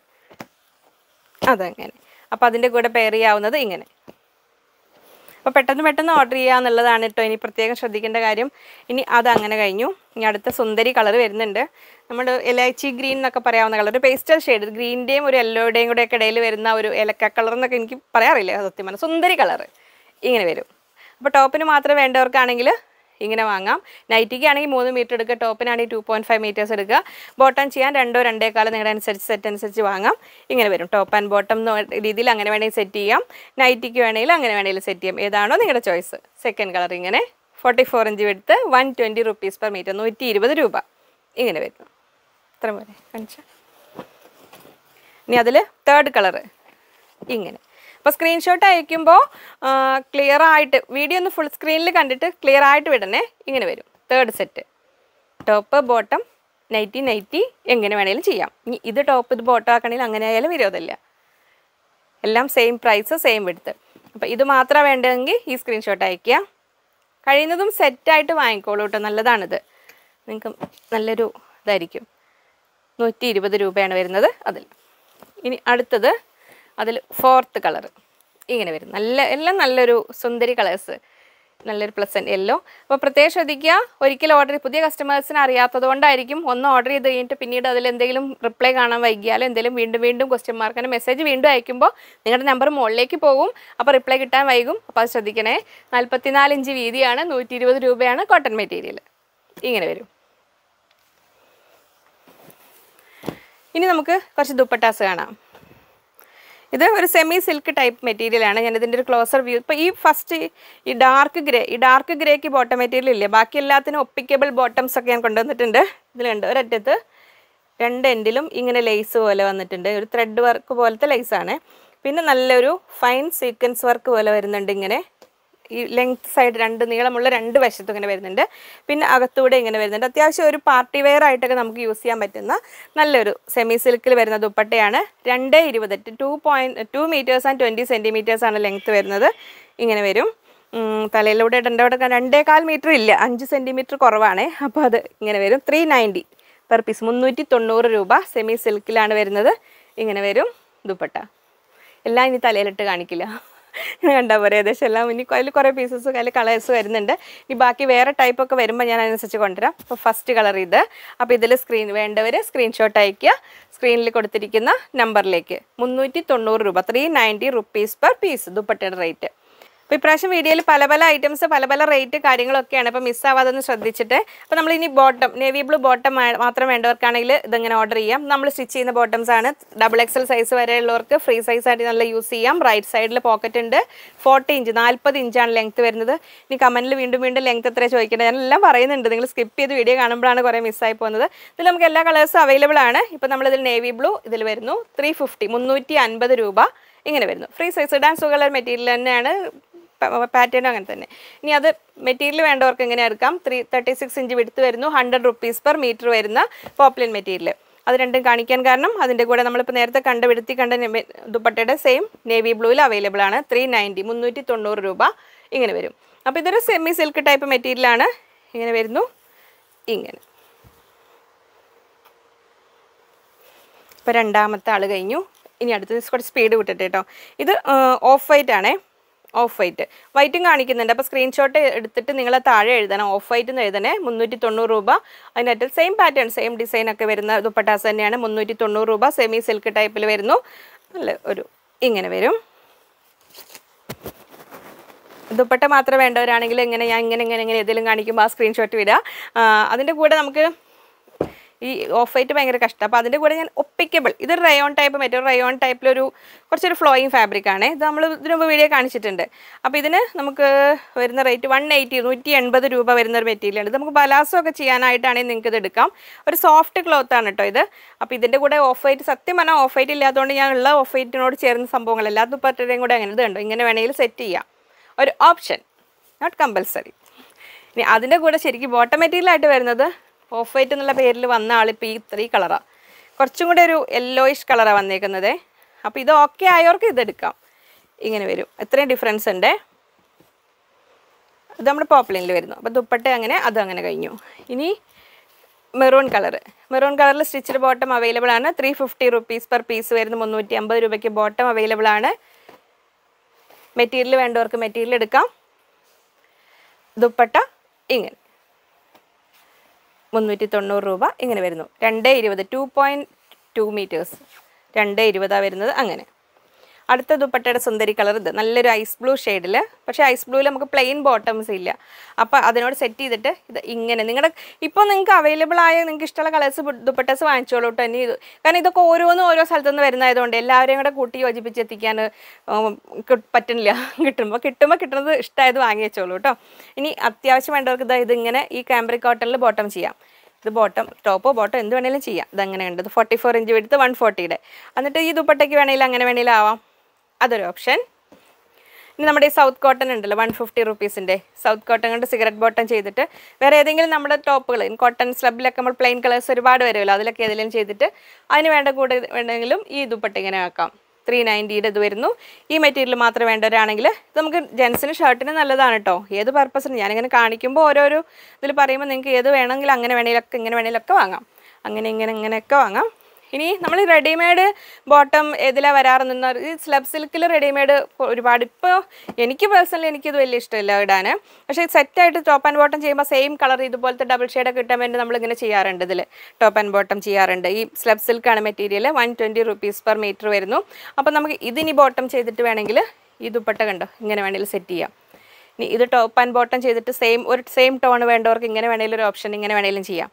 അതങ്ങനെ അപ്പോൾ അതിൻ്റെ കൂടെ പെയർ ചെയ്യാവുന്നത് ഇങ്ങനെ അപ്പോൾ പെട്ടെന്ന് പെട്ടെന്ന് ഓർഡർ ചെയ്യുക എന്നുള്ളതാണ് കേട്ടോ ഇനി പ്രത്യേകം ശ്രദ്ധിക്കേണ്ട കാര്യം ഇനി അത് അങ്ങനെ കഴിഞ്ഞു ഇനി അടുത്ത സുന്ദരി കളർ വരുന്നുണ്ട് നമ്മൾ എലൈച്ചി ഗ്രീൻ എന്നൊക്കെ പറയാവുന്ന കളർ ഒരു പേസ്റ്റൽ ഷെയ്ഡ് ഗ്രീൻ്റെയും ഒരു യെല്ലോയുടെയും കൂടെ ഒക്കെ ഇടയിൽ വരുന്ന ഒരു ഏലക്ക കളർ എന്നൊക്കെ എനിക്ക് പറയാറില്ല സത്യം പറഞ്ഞാൽ സുന്ദരി കളർ ഇങ്ങനെ വരും അപ്പോൾ ടോപ്പിന് മാത്രം വേണ്ടവർക്കാണെങ്കിൽ ഇങ്ങനെ വാങ്ങാം നൈറ്റിക്ക് ആണെങ്കിൽ മൂന്ന് മീറ്റർ എടുക്കുക ടോപ്പിനാണെങ്കിൽ ടു പോയിൻറ്റ് ഫൈവ് മീറ്റേഴ്സ് എടുക്കുക ബോട്ടം ചെയ്യാൻ രണ്ടോ രണ്ടേക്കാലം നിങ്ങളുടെ അനുസരിച്ച് സെറ്റ് അനുസരിച്ച് വാങ്ങാം ഇങ്ങനെ വരും ടോപ്പ് ആൻഡ് ബോട്ടം എന്ന രീതിയിൽ അങ്ങനെ വേണമെങ്കിൽ സെറ്റ് ചെയ്യാം നൈറ്റിക്ക് വേണമെങ്കിൽ അങ്ങനെ വേണമെങ്കിൽ സെറ്റ് ചെയ്യാം ഏതാണോ നിങ്ങളുടെ ചോയ്സ് സെക്കൻഡ് കളർ ഇങ്ങനെ ഫോർട്ടി ഫോർ ഇഞ്ച് എടുത്ത് one twenty rupees per metre നൂറ്റി ഇരുപത് രൂപ ഇങ്ങനെ വരുന്നു ഇത്ര പോലെ കാണിച്ചാൽ ഇനി അതിൽ തേർഡ് കളറ് ഇങ്ങനെ അപ്പോൾ സ്ക്രീൻഷോട്ട് അയക്കുമ്പോൾ ക്ലിയർ ആയിട്ട് വീഡിയോ ഒന്ന് ഫുൾ സ്ക്രീനിൽ കണ്ടിട്ട് ക്ലിയർ ആയിട്ട് വിടണേ ഇങ്ങനെ വരും third set top bottom nighty nighty എങ്ങനെ വേണേലും ചെയ്യാം ഇനി ഇത് ടോപ്പ് ഇത് ബോട്ടം ആക്കണമെങ്കിൽ അങ്ങനെ ആയാലും വിരോധമില്ല എല്ലാം സെയിം പ്രൈസ് സെയിം വിടുത്ത് അപ്പോൾ ഇത് മാത്രം വേണ്ടതെങ്കിൽ ഈ സ്ക്രീൻഷോട്ട് അയയ്ക്കുക കഴിയുന്നതും സെറ്റായിട്ട് വാങ്ങിക്കോളൂ കേട്ടോ നല്ലതാണിത് നിങ്ങൾക്ക് നല്ലൊരു ഇതായിരിക്കും നൂറ്റി ഇരുപത് രൂപയാണ് വരുന്നത് അതിൽ ഇനി അടുത്തത് അതിൽ ഫോർത്ത് കളർ ഇങ്ങനെ വരും നല്ല എല്ലാം നല്ലൊരു സുന്ദരി കളേഴ്സ് നല്ലൊരു പ്ലസൻറ്റ് യെല്ലോ അപ്പോൾ പ്രത്യേകം ശ്രദ്ധിക്കുക ഒരിക്കലും ഓർഡർ പുതിയ കസ്റ്റമേഴ്സിന് അറിയാത്തത് കൊണ്ടായിരിക്കും ഒന്ന് ഓർഡർ ചെയ്ത് കഴിഞ്ഞിട്ട് പിന്നീട് അതിൽ എന്തെങ്കിലും റിപ്ലൈ കാണാൻ വൈകിയാൽ എന്തെങ്കിലും വീണ്ടും വീണ്ടും ക്വസ്റ്റ്യൻ മാർക്കിന് മെസ്സേജ് വീണ്ടും അയക്കുമ്പോൾ നിങ്ങളുടെ നമ്പർ മുകളിലേക്ക് പോകും അപ്പോൾ റിപ്ലൈ കിട്ടാൻ വൈകും അപ്പോൾ അത് ശ്രദ്ധിക്കണേ നാൽപ്പത്തിനാല് ഇഞ്ച് വീതിയാണ് നൂറ്റി ഇരുപത് രൂപയാണ് കോട്ടൺ മെറ്റീരിയൽ ഇങ്ങനെ വരും ഇനി നമുക്ക് കുറച്ച് ദുപ്പട്ടാസ് കാണാം ഇത് ഒരു സെമി സിൽക്ക് ടൈപ്പ് മെറ്റീരിയലാണ് ഞാൻ ഇതിൻ്റെ ഒരു ക്ലോസർ വ്യൂ ഇപ്പോൾ ഈ ഫസ്റ്റ് ഈ ഡാർക്ക് ഗ്രേ ഈ ഡാർക്ക് ഗ്രേക്ക് ബോട്ടം മെറ്റീരിയൽ ഇല്ലേ ബാക്കി എല്ലാത്തിനും ഒപ്പിക്കബിൾ ബോട്ടംസ് ഒക്കെ ഞാൻ കൊണ്ടുവന്നിട്ടുണ്ട് ഇതിലുണ്ട് ഒരറ്റത്ത് രണ്ട് എൻഡിലും ഇങ്ങനെ ലേസ് പോലെ വന്നിട്ടുണ്ട് ഒരു ത്രെഡ് വർക്ക് പോലത്തെ ലേസാണ് പിന്നെ നല്ലൊരു ഫൈൻ സീക്വൻസ് വർക്ക് പോലെ വരുന്നുണ്ട് ഇങ്ങനെ ഈ ലെങ്ത് സൈഡ് രണ്ട് നീളമുള്ള രണ്ട് വശത്തും ഇങ്ങനെ വരുന്നുണ്ട് പിന്നെ അകത്തൂടെ ഇങ്ങനെ വരുന്നുണ്ട് അത്യാവശ്യം ഒരു പാർട്ടി വെയർ ആയിട്ടൊക്കെ നമുക്ക് യൂസ് ചെയ്യാൻ പറ്റുന്ന നല്ലൊരു സെമി സിൽക്കിൽ വരുന്ന ദുപ്പട്ടയാണ് രണ്ട് ഇരുപത്തെട്ട് two point two metres and twenty centimetres ആണ് ലെങ്ത് വരുന്നത് ഇങ്ങനെ വരും ഉം, തലയിലൂടെ ഇടേണ്ടവിടെ രണ്ടേകാൽ മീറ്റർ ഇല്ല അഞ്ച് സെൻറ്റിമീറ്റർ കുറവാണ് അപ്പോൾ അത് ഇങ്ങനെ വരും ത്രീ നയൻറ്റി പെർ പീസ് മുന്നൂറ്റി തൊണ്ണൂറ് രൂപ സെമി സിൽക്കിലാണ് വരുന്നത് ഇങ്ങനെ വരും ദുപ്പട്ട എല്ലാം ഇനി തലയിലിട്ട് കാണിക്കില്ല കണ്ടാൽ പോരെ ഏകദേശം എല്ലാം ഇനി അതിൽ കുറേ പീസസ് അതിൽ കളേഴ്സ് വരുന്നുണ്ട് ഇനി ബാക്കി വേറെ ടൈപ്പ് ഒക്കെ വരുമ്പോൾ ഞാൻ അതിനനുസരിച്ച് കൊണ്ടുവരാം അപ്പോൾ ഫസ്റ്റ് കളർ ഇത് അപ്പോൾ ഇതിൽ സ്ക്രീൻ വേണ്ടവർ സ്ക്രീൻഷോട്ട് അയയ്ക്കുക സ്ക്രീനിൽ കൊടുത്തിരിക്കുന്ന നമ്പറിലേക്ക് മുന്നൂറ്റി തൊണ്ണൂറ് രൂപ three ninety rupees per piece ദുപ്പട്ടയുടെ റേറ്റ് അപ്പോൾ ഇപ്രാവശ്യം വീഡിയോയിൽ പല പല ഐറ്റംസ് പല പല റേറ്റ് കാര്യങ്ങളൊക്കെയാണ് അപ്പോൾ മിസ്സാവാതെ ഒന്ന് ശ്രദ്ധിച്ചിട്ട് അപ്പോൾ നമ്മൾ ഇനി ബോട്ടം നേവി ബ്ലൂ ബോട്ടം മാത്രം വേണ്ടവർക്കാണെങ്കിൽ ഇതിങ്ങനെ ഓർഡർ ചെയ്യാം നമ്മൾ സ്റ്റിച്ച് ചെയ്യുന്ന ബോട്ടംസ് ആണ് ഡബിൾ എക്സൽ സൈസ് വരെയുള്ളവർക്ക് ഫ്രീ സൈസ് ആയിട്ട് നല്ല യൂസ് ചെയ്യാം റൈറ്റ് സൈഡിൽ പോക്കറ്റ് ഉണ്ട് ഫോർട്ടി ഇഞ്ച് നാൽപ്പത് ഇഞ്ചാണ് ലെങ്ത് വരുന്നത് ഇനി കമൻറ്റിൽ വീണ്ടും വീണ്ടും ലെങ്ത് എത്ര ചോദിക്കേണ്ടത് ഞാൻ എല്ലാം പറയുന്നുണ്ട് നിങ്ങൾ സ്കിപ്പ് ചെയ്ത് വീഡിയോ കാണുമ്പോഴാണ് കുറേ മിസ്സായി പോകുന്നത് ഇതിൽ നമുക്ക് എല്ലാ കളേഴ്സും അവൈലബിൾ ആണ് ഇപ്പോൾ നമ്മളിതിൽ നേവി ബ്ലൂ ഇതിൽ വരുന്നു ത്രീ ഫിഫ്റ്റി മുന്നൂറ്റി അൻപത് രൂപ ഇങ്ങനെ വരുന്നു ഫ്രീ സൈസ് ഇടാൻ സുഖമുള്ള മെറ്റീരിയൽ തന്നെയാണ് പാറ്റേൺ അങ്ങനെ തന്നെ ഇനി അത് മെറ്റീരിയൽ വേണ്ടവർക്ക് എങ്ങനെ എടുക്കാം ത്രീ തേർട്ടി സിക്സ് ഇഞ്ച് വിടുത്ത് വരുന്നു ഹൺഡ്രഡ് റുപ്പീസ് പെർ മീറ്റർ വരുന്ന പോപ്ലിൻ മെറ്റീരിയൽ അത് രണ്ടും കാണിക്കാൻ കാരണം അതിൻ്റെ കൂടെ നമ്മളിപ്പോൾ നേരത്തെ കണ്ട വിടുത്തി കണ്ട നെ- ദുപ്പട്ടയുടെ സെയിം നേവി ബ്ലൂവിൽ അവൈലബിൾ ആണ് ത്രീ നയൻറ്റി മുന്നൂറ്റി തൊണ്ണൂറ് രൂപ ഇങ്ങനെ വരും അപ്പോൾ ഇതൊരു സെമി സിൽക്ക് ടൈപ്പ് മെറ്റീരിയലാണ് ഇങ്ങനെ വരുന്നു ഇങ്ങനെ ഇപ്പോൾ രണ്ടാമത്തെ ആൾ കഴിഞ്ഞു ഇനി അടുത്തത് കുറച്ച് സ്പീഡ് വിട്ടിട്ട് കേട്ടോ ഇത് ഓഫ് വൈറ്റ് ആണേ ഓഫ് വൈറ്റ് വൈറ്റും കാണിക്കുന്നുണ്ട് അപ്പോൾ സ്ക്രീൻഷോട്ട് എടുത്തിട്ട് നിങ്ങൾ താഴെ എഴുതണം ഓഫ് വൈറ്റ് എന്ന് എഴുതണേ മുന്നൂറ്റി തൊണ്ണൂറ് രൂപ അതിനകത്ത് സെയിം പാറ്റേൺ സെയിം ഡിസൈൻ ഒക്കെ വരുന്ന ദുപ്പട്ടാസ് തന്നെയാണ് മുന്നൂറ്റി തൊണ്ണൂറ് രൂപ സെമി സിൽക്ക് ടൈപ്പിൽ വരുന്നു നല്ല ഒരു ഇങ്ങനെ വരും ദുപ്പട്ട മാത്രം വേണ്ടവരാണെങ്കിൽ ഇങ്ങനെ ഞാൻ ഇങ്ങനെ ഇങ്ങനെ ഇങ്ങനെ ഏതെങ്കിലും കാണിക്കുമ്പോൾ ആ സ്ക്രീൻഷോട്ട് വിടുക ആ, അതിൻ്റെ കൂടെ നമുക്ക് ഈ ഓഫ് വൈറ്റ് ഭയങ്കര കഷ്ടം അപ്പോൾ അതിൻ്റെ കൂടെ ഞാൻ ഒപ്പിക്കബിൾ ഇത് റയോൺ ടൈപ്പ് മറ്റൊരു റയോൺ ടൈപ്പിലൊരു കുറച്ചൊരു ഫ്ലോയിങ് ഫാബ്രിക് ആണ് ഇത് നമ്മൾ ഇതിനു മുമ്പ് വീഡിയോ കാണിച്ചിട്ടുണ്ട് അപ്പോൾ ഇതിന് നമുക്ക് വരുന്ന റേറ്റ് വൺ എയ്റ്റി നൂറ്റി എൺപത് രൂപ വരുന്ന ഒരു മെറ്റീരിയലാണ് ഇത് നമുക്ക് ബലാസോ ഒക്കെ ചെയ്യാനായിട്ടാണെങ്കിൽ നിങ്ങൾക്ക് ഇത് എടുക്കാം ഒരു സോഫ്റ്റ് ക്ലോത്ത് ആണ് കേട്ടോ ഇത് അപ്പോൾ ഇതിൻ്റെ കൂടെ ഓഫ് വൈറ്റ് സത്യം പറഞ്ഞാൽ ഓഫ് വൈറ്റ് ഇല്ലാത്തതുകൊണ്ട് ഞാൻ ഉള്ള ഓഫ് വൈറ്റിനോട് ചേർന്ന സംഭവങ്ങൾ എല്ലാ ദുപ്പട്ടയുടെയും കൂടെ അങ്ങനെ ഇത് കണ്ടോ ഇങ്ങനെ വേണമെങ്കിൽ സെറ്റ് ചെയ്യാം ഒരു ഓപ്ഷൻ നോട്ട് കമ്പൽസറി ഇനി അതിൻ്റെ കൂടെ ശരിക്കും ബോട്ടം മെറ്റീരിയലായിട്ട് വരുന്നത് ഓഫ് വൈറ്റ് എന്നുള്ള പേരിൽ വന്ന ആളിപ്പോൾ ഈ ത്രീ കളറാണ് കുറച്ചും കൂടെ ഒരു യെല്ലോയിഷ് കളറാണ് വന്നേക്കുന്നത് അപ്പോൾ ഇത് ഓക്കെ ആയവർക്ക് ഇതെടുക്കാം ഇങ്ങനെ വരും ഇത്രയും ഡിഫറൻസ് ഉണ്ട് ഇത് നമ്മുടെ പോപ്പലിനിൽ വരുന്നു അപ്പോൾ ദുപ്പട്ട അങ്ങനെ അതും അങ്ങനെ കഴിഞ്ഞു ഇനി മെറൂൺ കളർ മെറൂൺ കളറിൽ സ്റ്റിച്ചഡ് ബോട്ടം അവൈലബിൾ ആണ് three fifty rupees per piece വരുന്ന മുന്നൂറ്റി അമ്പത് രൂപയ്ക്ക് ബോട്ടം അവൈലബിൾ ആണ് മെറ്റീരിയൽ വേണ്ടവർക്ക് മെറ്റീരിയൽ എടുക്കാം ദുപ്പട്ട ഇങ്ങനെ മുന്നൂറ്റി തൊണ്ണൂറ് രൂപ ഇങ്ങനെ വരുന്നു രണ്ട് ഇരുപത് ടു പോയിൻറ്റ് ടു മീറ്റേഴ്സ് രണ്ട് ഇരുപതാണ് വരുന്നത് അങ്ങനെ അടുത്ത ദുപ്പട്ടയുടെ സുന്ദരി കളർ ഇത് നല്ലൊരു ഐസ് ബ്ലൂ ഷെയ്ഡിൽ പക്ഷേ ഐസ് ബ്ലൂവിൽ നമുക്ക് പ്ലെയിൻ ബോട്ടംസ് ഇല്ല അപ്പോൾ അതിനോട് സെറ്റ് ചെയ്തിട്ട് ഇത് ഇങ്ങനെ നിങ്ങളുടെ ഇപ്പോൾ നിങ്ങൾക്ക് അവൈലബിൾ ആയ നിങ്ങൾക്ക് ഇഷ്ടമുള്ള കളേഴ്സ് ദുപ്പട്ടസ് വാങ്ങിച്ചോളൂ കേട്ടോ ഇനി ഇത് കാരണം ഇതൊക്കെ ഓരോന്നും ഓരോ സ്ഥലത്തു നിന്ന് വരുന്നതായതുകൊണ്ട് എല്ലാവരെയും കൂടെ കൂട്ടി യോജിപ്പിച്ച് എത്തിക്കാൻ ഉം, കി- പറ്റുന്നില്ല കിട്ടുമ്പോൾ കിട്ടുമ്പോൾ കിട്ടുന്നത് ഇഷ്ടമായത് വാങ്ങി വെച്ചോളൂ കേട്ടോ ഇനി അത്യാവശ്യം വേണ്ടവർക്ക് ഇതാ ഇതിങ്ങനെ ഈ കാംബ്രിക് കോട്ടണിൽ ബോട്ടം ചെയ്യാം ഇത് ബോട്ടം ടോപ്പോ ബോട്ടോ എന്ത് വേണേലും ചെയ്യാം ഇതങ്ങനെ ഉണ്ട് ഇത് ഫോർട്ടി ഫോർ ഇഞ്ച് എടുത്ത് വൺ ഫോർട്ടിയുടെ എന്നിട്ട് ഈ ദുപ്പട്ടയ്ക്ക് വേണമെങ്കിൽ അങ്ങനെ വേണമെങ്കിലും ആവാം അതൊരു ഓപ്ഷൻ ഇനി നമ്മുടെ ഈ സൗത്ത് കോട്ടൺ ഉണ്ടല്ലോ വൺ ഫിഫ്റ്റി റുപ്പീസിൻ്റെ സൗത്ത് കോട്ടൺ കൊണ്ട് സിഗരറ്റ് ബോട്ടം ചെയ്തിട്ട് വേറെ ഏതെങ്കിലും നമ്മുടെ ടോപ്പുകൾ കോട്ടൺ സ്ലബിലൊക്കെ നമ്മൾ പ്ലെയിൻ കളേഴ്സ് ഒരുപാട് വരുമല്ലോ അതിലൊക്കെ ഏതെങ്കിലും ചെയ്തിട്ട് അതിന് വേണ്ട കൂടെ വേണമെങ്കിലും ഈ ദുപ്പട്ട ഇങ്ങനെ ആക്കാം ത്രീ നയൻറ്റിയുടെ ഇത് വരുന്നു ഈ മെറ്റീരിയൽ മാത്രം വേണ്ടവരാണെങ്കിൽ ഇത് നമുക്ക് ജെൻസിന് ഷർട്ടിന് നല്ലതാണ് കേട്ടോ ഏത് പർപ്പസിന് ഞാനിങ്ങനെ കാണിക്കുമ്പോൾ ഓരോരോ ഇതിൽ പറയുമ്പോൾ നിങ്ങൾക്ക് ഏത് വേണമെങ്കിൽ അങ്ങനെ വേണമെങ്കിലൊക്കെ ഇങ്ങനെ വേണമെങ്കിലൊക്കെ വാങ്ങാം അങ്ങനെ ഇങ്ങനെ ഇങ്ങനെയൊക്കെ വാങ്ങാം ഇനി നമ്മൾ റെഡിമെയ്ഡ് ബോട്ടം ഏതിലാണ് വരാറെന്ന് ഈ സ്ലബ് സിൽക്കിൽ റെഡിമെയ്ഡ് ഒരുപാട് ഇപ്പോൾ എനിക്ക് പേഴ്സണലി എനിക്കിത് വലിയ ഇഷ്ടമില്ല ഇടാൻ പക്ഷേ സെറ്റായിട്ട് ടോപ്പ് ആൻഡ് ബോട്ടം ചെയ്യുമ്പോൾ സെയിം കളർ ഇതുപോലത്തെ ഡബിൾ ഷെയ്ഡൊക്കെ കിട്ടാൻ വേണ്ടി നമ്മളിങ്ങനെ ചെയ്യാറുണ്ട് ഇതിൽ ടോപ്പ് ആൻഡ് ബോട്ടം ചെയ്യാറുണ്ട് ഈ സ്ലബ് സിൽക്കാണ് material one twenty rupees per metre വരുന്നു അപ്പോൾ നമുക്ക് ഇതിനി ബോട്ടം ചെയ്തിട്ട് വേണമെങ്കിൽ ഈ ദുപ്പട്ട കണ്ടോ ഇങ്ങനെ വേണമെങ്കിൽ സെറ്റ് ചെയ്യാം ഇനി ഇത് ടോപ്പ് ആൻഡ് ബോട്ടം ചെയ്തിട്ട് സെയിം ഒരു സെയിം ടോൺ വേണ്ടവർക്ക് ഇങ്ങനെ വേണമെങ്കിലും ഒരു ഓപ്ഷൻ ഇങ്ങനെ വേണമെങ്കിലും ചെയ്യാം